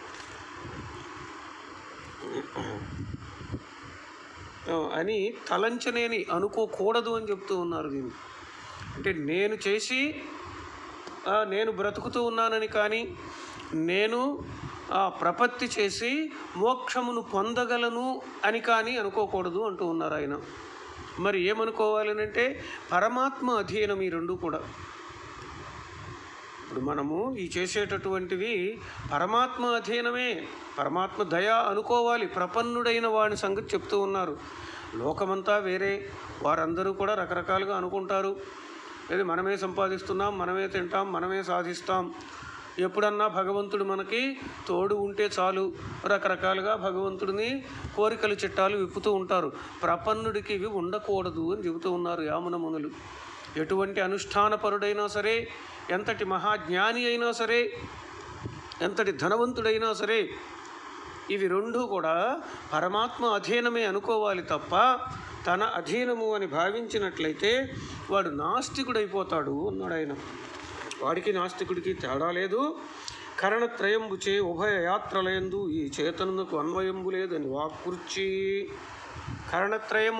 ఆ, అని తలంచనేని అనుకోకూడదు అని చెప్తూ ఉన్నారు దీన్ని అంటే నేను చేసి ఆ, నేను బ్రతుకుతూ ఉన్నానని కానీ నేను ఆ, ప్రపత్తి చేసి మోక్షమును పొందగలను అని కానీ అనుకోకూడదు అంటూ ఉన్నారు ఆయన మరి ఏమనుకోవాలని అంటే పరమాత్మ అధీనం ఈ రెండు కూడా ఇప్పుడు మనము ఈ చేసేటటువంటివి పరమాత్మ అధీనమే పరమాత్మ దయ అనుకోవాలి ప్రపన్నుడైన వాడి సంగతి చెప్తూ ఉన్నారు లోకమంతా వేరే వారందరూ కూడా రకరకాలుగా అనుకుంటారు ఇది మనమే సంపాదిస్తున్నాం మనమే తింటాం మనమే సాధిస్తాం ఎప్పుడన్నా భగవంతుడు మనకి తోడు ఉంటే చాలు రకరకాలుగా భగవంతుడిని కోరికలు చిట్టాలు విప్పుతూ ఉంటారు ప్రపన్నుడికి ఇవి ఉండకూడదు అని చెబుతూ ఉన్నారు యామున మునులు ఎటువంటి అనుష్ఠానపరుడైనా సరే ఎంతటి మహాజ్ఞాని అయినా సరే ఎంతటి ధనవంతుడైనా సరే ఇవి రెండు కూడా పరమాత్మ అధీనమే అనుకోవాలి తప్ప తన అధీనము అని భావించినట్లయితే వాడు నాస్తికుడైపోతాడు అన్నాడు ఆయన వాడికి నాస్తికుడికి తేడా లేదు కరణత్రయంబు చే ఉభయ యాత్రలయందు ఈ చేతనకు అన్వయంబు లేదని వాక్కుర్చి కరణత్రయము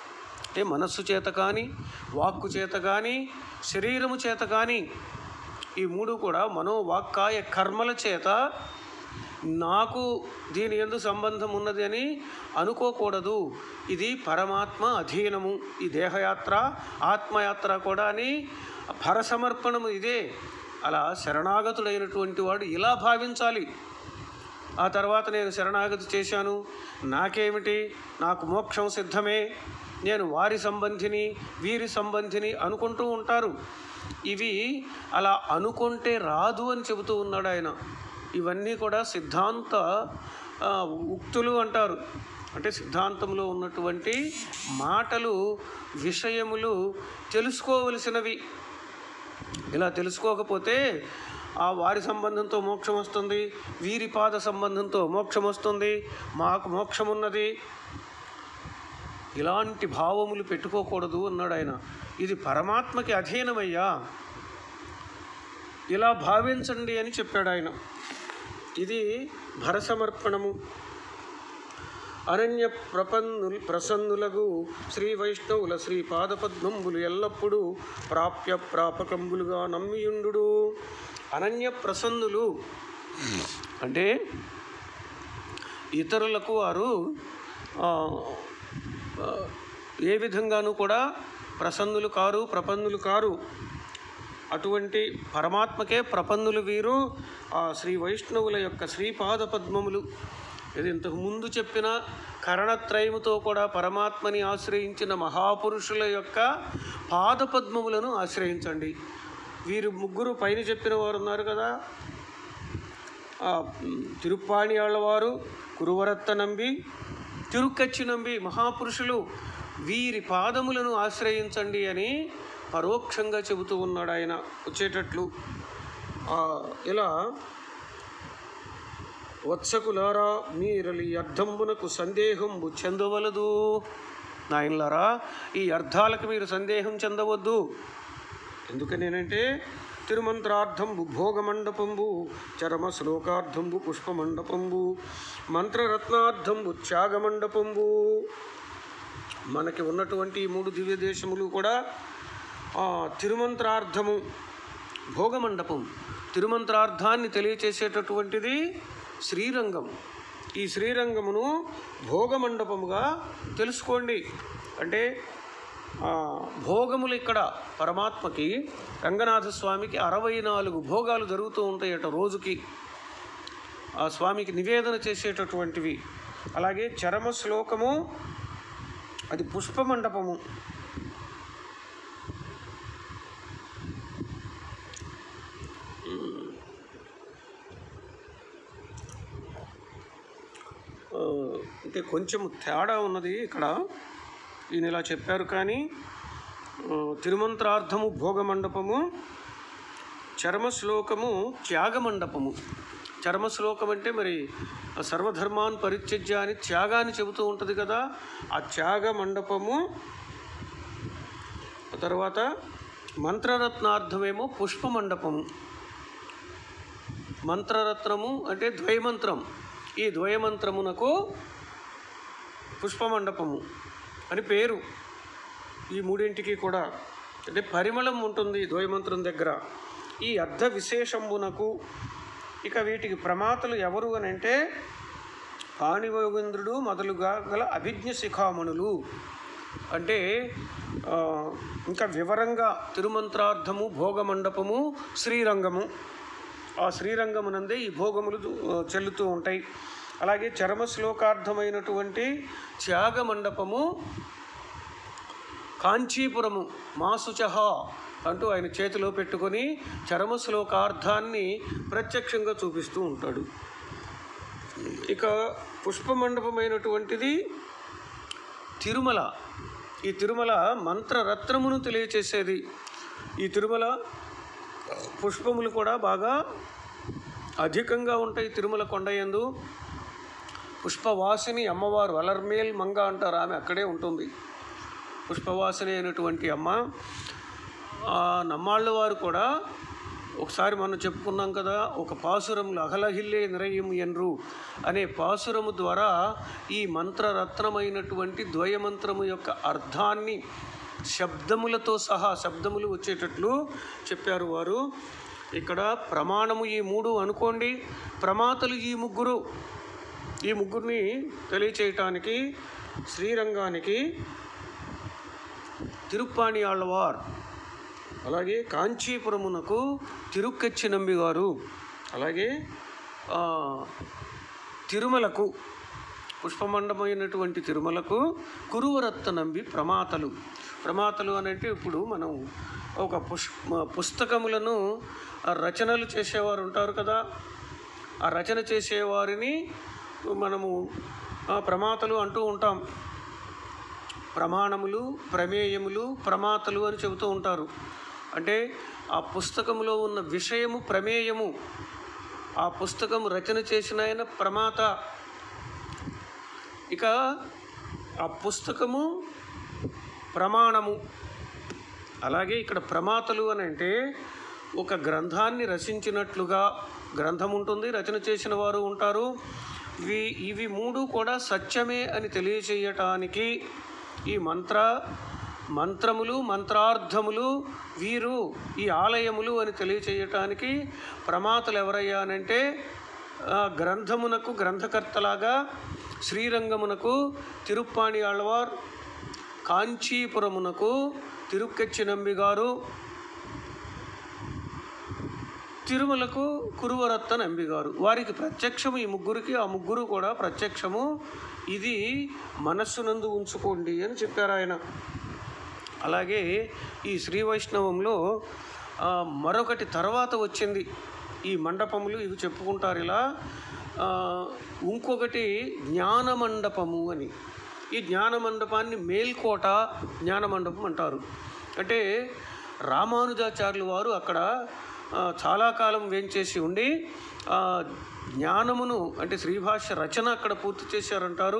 అంటే మనస్సు చేత కానీ వాక్కు చేత కానీ శరీరము చేత కానీ ఈ మూడు కూడా మనోవాక్కాయ కర్మల చేత నాకు దీని ఎందు సంబంధం ఉన్నది అని అనుకోకూడదు ఇది పరమాత్మ అధీనము ఈ దేహయాత్ర ఆత్మయాత్ర కూడా అని పరసమర్పణము ఇదే అలా శరణాగతుడైనటువంటి వాడు ఇలా భావించాలి ఆ తర్వాత నేను శరణాగతి చేశాను నాకేమిటి నాకు మోక్షం సిద్ధమే నేను వారి సంబంధిని వీరి సంబంధిని అనుకుంటూ ఉంటారు ఇవి అలా అనుకుంటే రాదు అని చెబుతూ ఉన్నాడు ఆయన ఇవన్నీ కూడా సిద్ధాంత ఆ, ఉక్తులు అంటారు అంటే సిద్ధాంతంలో ఉన్నటువంటి మాటలు విషయములు తెలుసుకోవలసినవి ఇలా తెలుసుకోకపోతే ఆ వారి సంబంధంతో మోక్షం వస్తుంది వీరి పాద సంబంధంతో మోక్షం వస్తుంది మాకు మోక్షం ఉన్నది ఇలాంటి భావములు పెట్టుకోకూడదు అన్నాడు ఆయన ఇది పరమాత్మకి అధీనమయ్యా ఇలా భావించండి అని చెప్పాడు ఆయన ఇది భరసమర్పణము అనన్య ప్రపన్నులు ప్రసన్నులకు శ్రీ వైష్ణవుల శ్రీ పాదపద్మంబులు ఎల్లప్పుడూ ప్రాప్య ప్రాపకంబులుగా నమ్మియుండు అనన్య ప్రసన్నులు అంటే ఇతరులకు వారు ఆ, ఆ, ఏ విధంగానూ కూడా ప్రసన్నులు కారు ప్రపన్నులు కారు అటువంటి పరమాత్మకే ప్రపన్నులు వీరు ఆ శ్రీ వైష్ణవుల యొక్క శ్రీపాద పద్మములు ఇది ఇంతకు ముందు చెప్పిన కరణత్రయముతో కూడా పరమాత్మని ఆశ్రయించిన మహాపురుషుల యొక్క పాదపద్మములను ఆశ్రయించండి వీరు ముగ్గురు పైన చెప్పిన వారు ఉన్నారు కదా ఆ, మ్, తిరుప్పాణి ఆళ్ళవారు కురువరత్త నంబి తిరుక్కచ్చి నంబి మహాపురుషులు వీరి పాదములను ఆశ్రయించండి అని పరోక్షంగా చెబుతూ ఉన్నాడు ఆయన వచ్చేటట్లు ఆ, ఇలా వత్సకులారా మీరలి అర్థంబునకు సందేహంబు చెందవలదు నాయనలారా ఈ అర్థాలకు మీరు సందేహం చెందవద్దు ఎందుకనేనంటే తిరుమంత్రార్థంబు భోగమండపంబు చరమ శ్లోకార్థంబు పుష్పమండపంబు మంత్రరత్నార్థంబు త్యాగమండపంబు మనకి ఉన్నటువంటి ఈ మూడు దివ్య దేశములు కూడా ఆ, తిరుమంత్రార్థము భోగమండపం తిరుమంత్రార్థాన్ని తెలియచేసేటటువంటిది శ్రీరంగం ఈ శ్రీరంగమును భోగమండపముగా తెలుసుకోండి అంటే ఆ, భోగములు ఇక్కడ పరమాత్మకి రంగనాథ స్వామికి అరవై నాలుగు భోగాలు జరుగుతూ ఉంటాయట రోజుకి ఆ స్వామికి నివేదన చేసేటటువంటివి అలాగే చరమ శ్లోకము అది పుష్పమండపము ఆ, అంటే కొంచెం తేడా ఉన్నది ఇక్కడ ఈయన ఇలా చెప్పారు కానీ ఆ, తిరుమంత్రార్థము భోగమండపము చర్మ శ్లోకము త్యాగమండపము చర్మ శ్లోకం అంటే మరి ఆ సర్వధర్మాన్ పరిత్యజ్య అని త్యాగాన్ని చెబుతూ ఉంటుంది కదా ఆ త్యాగ మండపము ఆ తర్వాత మంత్రరత్నార్థమేమో పుష్పమండపము మంత్రరత్నము అంటే ద్వైమంత్రం ఈ ద్వయమంత్రమునకు పుష్పమండపము అని పేరు ఈ మూడింటికి కూడా అంటే పరిమళం ఉంటుంది ఈ ద్వయమంత్రం దగ్గర ఈ అర్ధ విశేషంబునకు ఇక వీటికి ప్రమాతలు ఎవరు అని అంటే పాణివోగేంద్రుడు మొదలుగా గల అభిజ్ఞ శిఖామణులు అంటే ఆ, ఇంకా వివరంగా తిరుమంత్రార్థము భోగమండపము శ్రీరంగము ఆ శ్రీరంగమునందే ఈ భోగములు ఆ, చెల్లుతూ ఉంటాయి అలాగే చరమ శ్లోకార్థమైనటువంటి త్యాగ మండపము కాంచీపురము మాసుచహ అంటూ ఆయన చేతిలో పెట్టుకొని చరమ శ్లోకార్థాన్ని ప్రత్యక్షంగా చూపిస్తూ ఉంటాడు ఇక పుష్పమండపమైనటువంటిది తిరుమల ఈ తిరుమల మంత్రరత్నమును తెలియచేసేది ఈ తిరుమల పుష్పములు కూడా బాగా అధికంగా ఉంటాయి తిరుమల కొండయందు పుష్పవాసిని అమ్మవారు అలర్మేల్ మంగ అంటారు ఆమె అక్కడే ఉంటుంది పుష్పవాసిని అయినటువంటి అమ్మ ఆ నమ్మాళ్ళ వారు కూడా ఒకసారి మనం చెప్పుకున్నాం కదా ఒక పాసురములు అహలహిల్లే నిరయం ఎన్రు అనే పాసురము ద్వారా ఈ మంత్రరత్నమైనటువంటి ద్వయమంత్రము యొక్క అర్థాన్ని శబ్దములతో సహా శబ్దములు వచ్చేటట్లు చెప్పారు వారు ఇక్కడ ప్రమాణము ఈ మూడు అనుకోండి ప్రమాతలు ఈ ముగ్గురు ఈ ముగ్గురిని తెలియచేయటానికి శ్రీరంగానికి తిరుప్పాణి ఆళ్ళవార్ అలాగే కాంచీపురమునకు తిరుక్కెచ్చి నంబి గారు అలాగే ఆ, తిరుమలకు పుష్పమండమైనటువంటి తిరుమలకు కురువరత్న నంబి ప్రమాతలు ప్రమాతలు అని అంటే ఇప్పుడు మనం ఒక పుష్ పుస్తకములను ఆ, రచనలు చేసేవారు ఉంటారు కదా ఆ రచన చేసేవారిని మనము ఆ, ప్రమాతలు అంటూ ఉంటాం ప్రమాణములు ప్రమేయములు ప్రమాతలు అని చెబుతూ ఉంటారు అంటే ఆ పుస్తకంలో ఉన్న విషయము ప్రమేయము ఆ పుస్తకం రచన చేసిన ఆయన ప్రమాత ఇక ఆ పుస్తకము ప్రమాణము అలాగే ఇక్కడ ప్రమాతలు అని అంటే ఒక గ్రంథాన్ని రచించినట్లుగా గ్రంథం ఉంటుంది రచన చేసిన వారు ఉంటారు ఇవి ఇవి మూడు కూడా సత్యమే అని తెలియచేయటానికి ఈ మంత్ర మంత్రములు మంత్రార్థములు వీరు ఈ ఆలయములు అని తెలియచేయటానికి ప్రమాతలు ఎవరయ్యా అనంటే ఆ, గ్రంథమునకు గ్రంథకర్తలాగా శ్రీరంగమునకు తిరుప్పాణి ఆళ్వార్ కాంచీపురమునకు తిరుక్కెచ్చి నంబి గారు తిరుమలకు కురువరత్త నంబి గారు వారికి ప్రత్యక్షము ఈ ముగ్గురికి ఆ ముగ్గురు కూడా ప్రత్యక్షము ఇది మనస్సునందు ఉంచుకోండి అని చెప్పారు ఆయన అలాగే ఈ శ్రీ వైష్ణవంలో ఆ, మరొకటి తర్వాత వచ్చింది ఈ మండపములు ఇవి చెప్పుకుంటారు ఇలా ఆ, ఇంకొకటి జ్ఞాన మండపము అని ఈ జ్ఞాన మండపాన్ని మేల్కోట జ్ఞాన మండపం అంటారు అంటే రామానుజాచార్యులు వారు అక్కడ ఆ, చాలా కాలం వేంచేసి ఉండి ఆ, జ్ఞానమును అంటే శ్రీభాష్య రచన అక్కడ పూర్తి చేశారంటారు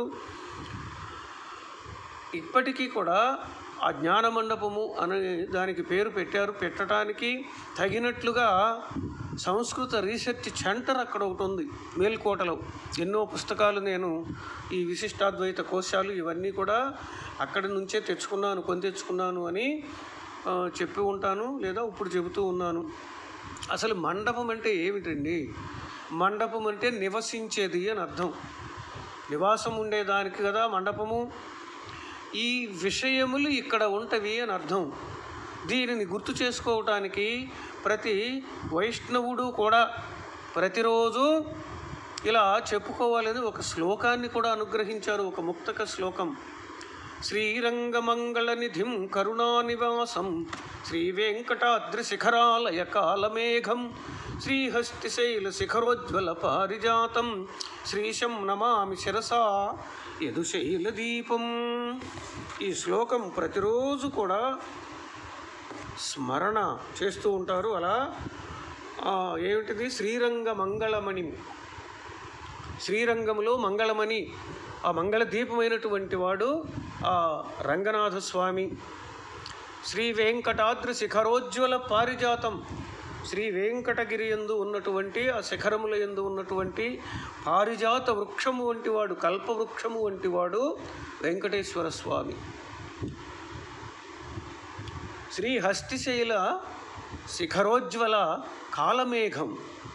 ఇప్పటికీ కూడా ఆ జ్ఞాన మండపము అనే దానికి పేరు పెట్టారు పెట్టడానికి తగినట్లుగా సంస్కృత రీసెర్చ్ సెంటర్ అక్కడ ఒకటి ఉంది మేల్కోటలో ఎన్నో పుస్తకాలు నేను ఈ విశిష్టాద్వైత కోశాలు ఇవన్నీ కూడా అక్కడి నుంచే తెచ్చుకున్నాను కొని తెచ్చుకున్నాను అని ఆ, చెప్పి ఉంటాను లేదా ఇప్పుడు చెబుతూ ఉన్నాను అసలు మండపం అంటే ఏమిటండి మండపం అంటే నివసించేది అని అర్థం నివాసం ఉండేదానికి కదా మండపము ఈ విషయములు ఇక్కడ ఉంటవి అని అర్థం దీనిని గుర్తు చేసుకోవటానికి ప్రతి వైష్ణవుడు కూడా ప్రతిరోజు ఇలా చెప్పుకోవాలని ఒక శ్లోకాన్ని కూడా అనుగ్రహించారు ఒక ముక్తక శ్లోకం శ్రీరంగమంగళనిధిం కరుణానివాసం శ్రీ వెంకటాద్రి శిఖరాలయ కాలమేఘం శ్రీహస్తిశైల శిఖరోజ్వల పారిజాతం శ్రీశం నమామి శిరసా యదుశైల దీపం ఈ శ్లోకం ప్రతిరోజు కూడా స్మరణ చేస్తూ ఉంటారు అలా ఆ, ఏమిటిది శ్రీరంగ మంగళమణి శ్రీరంగంలో మంగళమణి ఆ మంగళ దీపమైనటువంటి వాడు ఆ రంగనాథ స్వామి శ్రీ వెంకటాద్రి శిఖరోజ్వల పారిజాతం శ్రీ వెంకటగిరి ఎందు ఉన్నటువంటి ఆ శిఖరముల ఎందు ఉన్నటువంటి పారిజాత వృక్షము వంటి వాడు కల్పవృక్షము వంటి వాడు వెంకటేశ్వర స్వామి శ్రీ హస్తిశైల శిఖరోజ్వల కాలమేఘం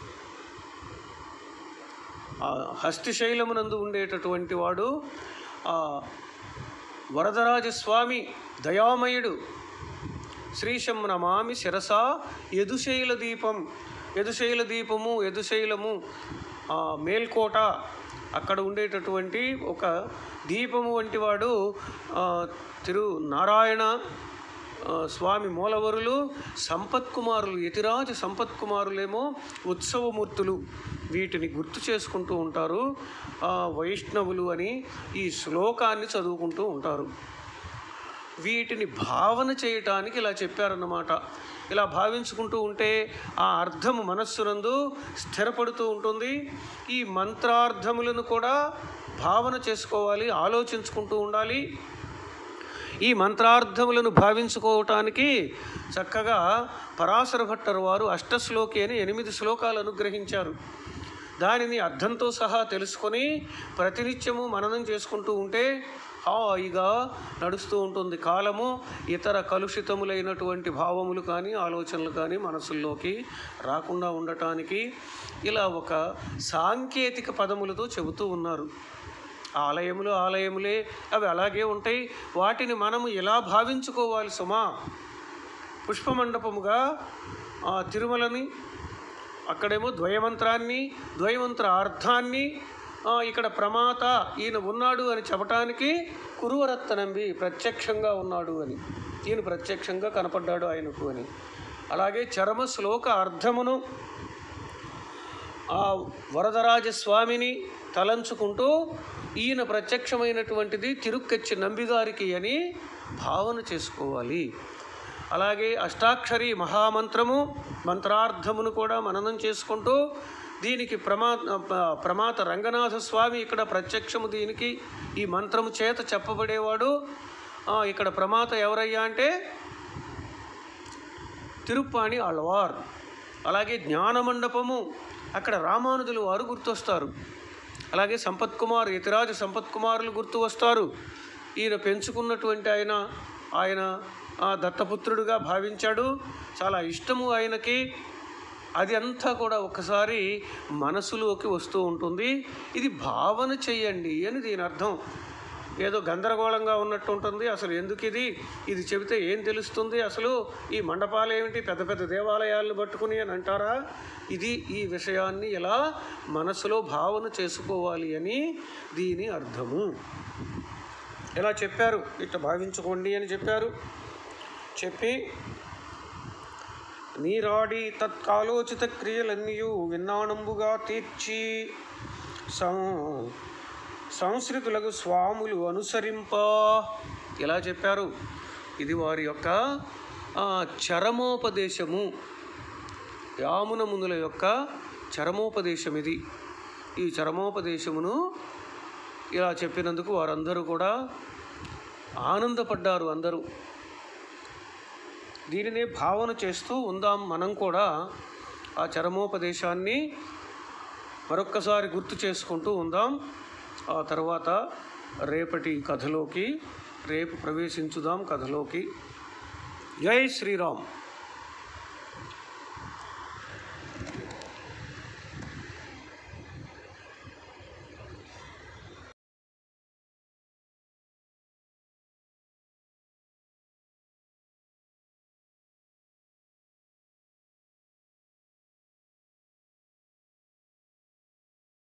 ఆ హస్తిశైలమునందు ఉండేటటువంటి వాడు ఆ వరదరాజస్వామి దయామయుడు శ్రీశం నమామి శిరస యదుశైల దీపం యదుశైల దీపము యదుశైలము ఆ, మేల్కోట అక్కడ ఉండేటటువంటి ఒక దీపము వంటి వాడు ఆ, తిరు నారాయణ ఆ, స్వామి మూలవరులు సంపత్కుమారులు యతిరాజ సంపత్కుమారులేమో ఉత్సవమూర్తులు వీటిని గుర్తు చేసుకుంటూ ఉంటారు ఆ, వైష్ణవులు అని ఈ శ్లోకాన్ని చదువుకుంటూ ఉంటారు వీటిని భావన చేయటానికి ఇలా చెప్పారన్నమాట ఇలా భావించుకుంటూ ఉంటే ఆ అర్థము మనస్సునందు స్థిరపడుతూ ఉంటుంది ఈ మంత్రార్థములను కూడా భావన చేసుకోవాలి ఆలోచించుకుంటూ ఉండాలి ఈ మంత్రార్థములను భావించుకోవటానికి చక్కగా పరాశర భట్టరు వారు అష్టశ్లోకి అని ఎనిమిది శ్లోకాలు అనుగ్రహించారు దానిని అర్థంతో సహా తెలుసుకొని ప్రతినిత్యము మననం చేసుకుంటూ ఉంటే హాయిగా నడుస్తూ ఉంటుంది కాలము ఇతర కలుషితములైనటువంటి భావములు కానీ ఆలోచనలు కానీ మనసుల్లోకి రాకుండా ఉండటానికి ఇలా ఒక సాంకేతిక పదములతో చెబుతూ ఉన్నారు ఆలయములు ఆలయములే అవి అలాగే ఉంటాయి వాటిని మనము ఎలా భావించుకోవాలి సుమా పుష్పమండపముగా ఆ తిరుమలని అక్కడేమో ద్వయమంత్రాన్ని ద్వయమంత్ర అర్థాన్ని ఆ, ఇక్కడ ప్రమాత ఈయన ఉన్నాడు అని చెప్పటానికి కురువరత్తనంబి ప్రత్యక్షంగా ఉన్నాడు అని ఈయన ప్రత్యక్షంగా కనపడ్డాడు ఆయనకు అని అలాగే చరమ శ్లోక అర్థమును ఆ వరదరాజస్వామిని తలంచుకుంటూ ఈయన ప్రత్యక్షమైనటువంటిది తిరుక్కెచ్చి నంబిగారికి అని భావన చేసుకోవాలి అలాగే అష్టాక్షరి మహామంత్రము మంత్రార్థమును కూడా మననం చేసుకుంటూ దీనికి ప్రమా ప్రమాత రంగనాథ స్వామి ఇక్కడ ప్రత్యక్షము దీనికి ఈ మంత్రము చేత చెప్పబడేవాడు ఆ, ఇక్కడ ప్రమాత ఎవరయ్యా అంటే తిరుప్పాణి అల్వార్ అలాగే జ్ఞానమండపము అక్కడ రామానుజులు వారు గుర్తొస్తారు అలాగే సంపత్ కుమార్ యతిరాజు సంపత్ కుమారులు గుర్తు వస్తారు ఈయన పెంచుకున్నటువంటి ఆయన ఆయన ఆ, దత్తపుత్రుడుగా భావించాడు చాలా ఇష్టము ఆయనకి అది అంతా కూడా ఒకసారి మనసులోకి వస్తూ ఉంటుంది ఇది భావన చెయ్యండి అని దీని అర్థం ఏదో గందరగోళంగా ఉన్నట్టు ఉంటుంది అసలు ఎందుకు ఇది ఇది చెబితే ఏం తెలుస్తుంది అసలు ఈ మండపాలు ఏమిటి పెద్ద పెద్ద దేవాలయాలను పట్టుకుని అని అంటారా ఇది ఈ విషయాన్ని ఎలా మనసులో భావన చేసుకోవాలి అని దీని అర్థము ఎలా చెప్పారు ఇట్లా భావించుకోండి అని చెప్పారు చెప్పి నీరాడి తత్కాలోచిత క్రియలన్నీయు విన్నాణంబుగా తీర్చి సం సంస్కృతులకు స్వాములు అనుసరింప ఇలా చెప్పారు ఇది వారి యొక్క ఆ, చరమోపదేశము యామున మునుల యొక్క చరమోపదేశం ఇది ఈ చరమోపదేశమును ఇలా చెప్పినందుకు వారందరూ కూడా ఆనందపడ్డారు అందరూ దీనినే భావన చేస్తూ ఉందాం మనం కూడా ఆ చరమోపదేశాన్ని మరొక్కసారి గుర్తు చేసుకుంటూ ఉందాం ఆ తర్వాత రేపటి కథలోకి రేపు ప్రవేశించుదాం కథలోకి జై శ్రీరామ్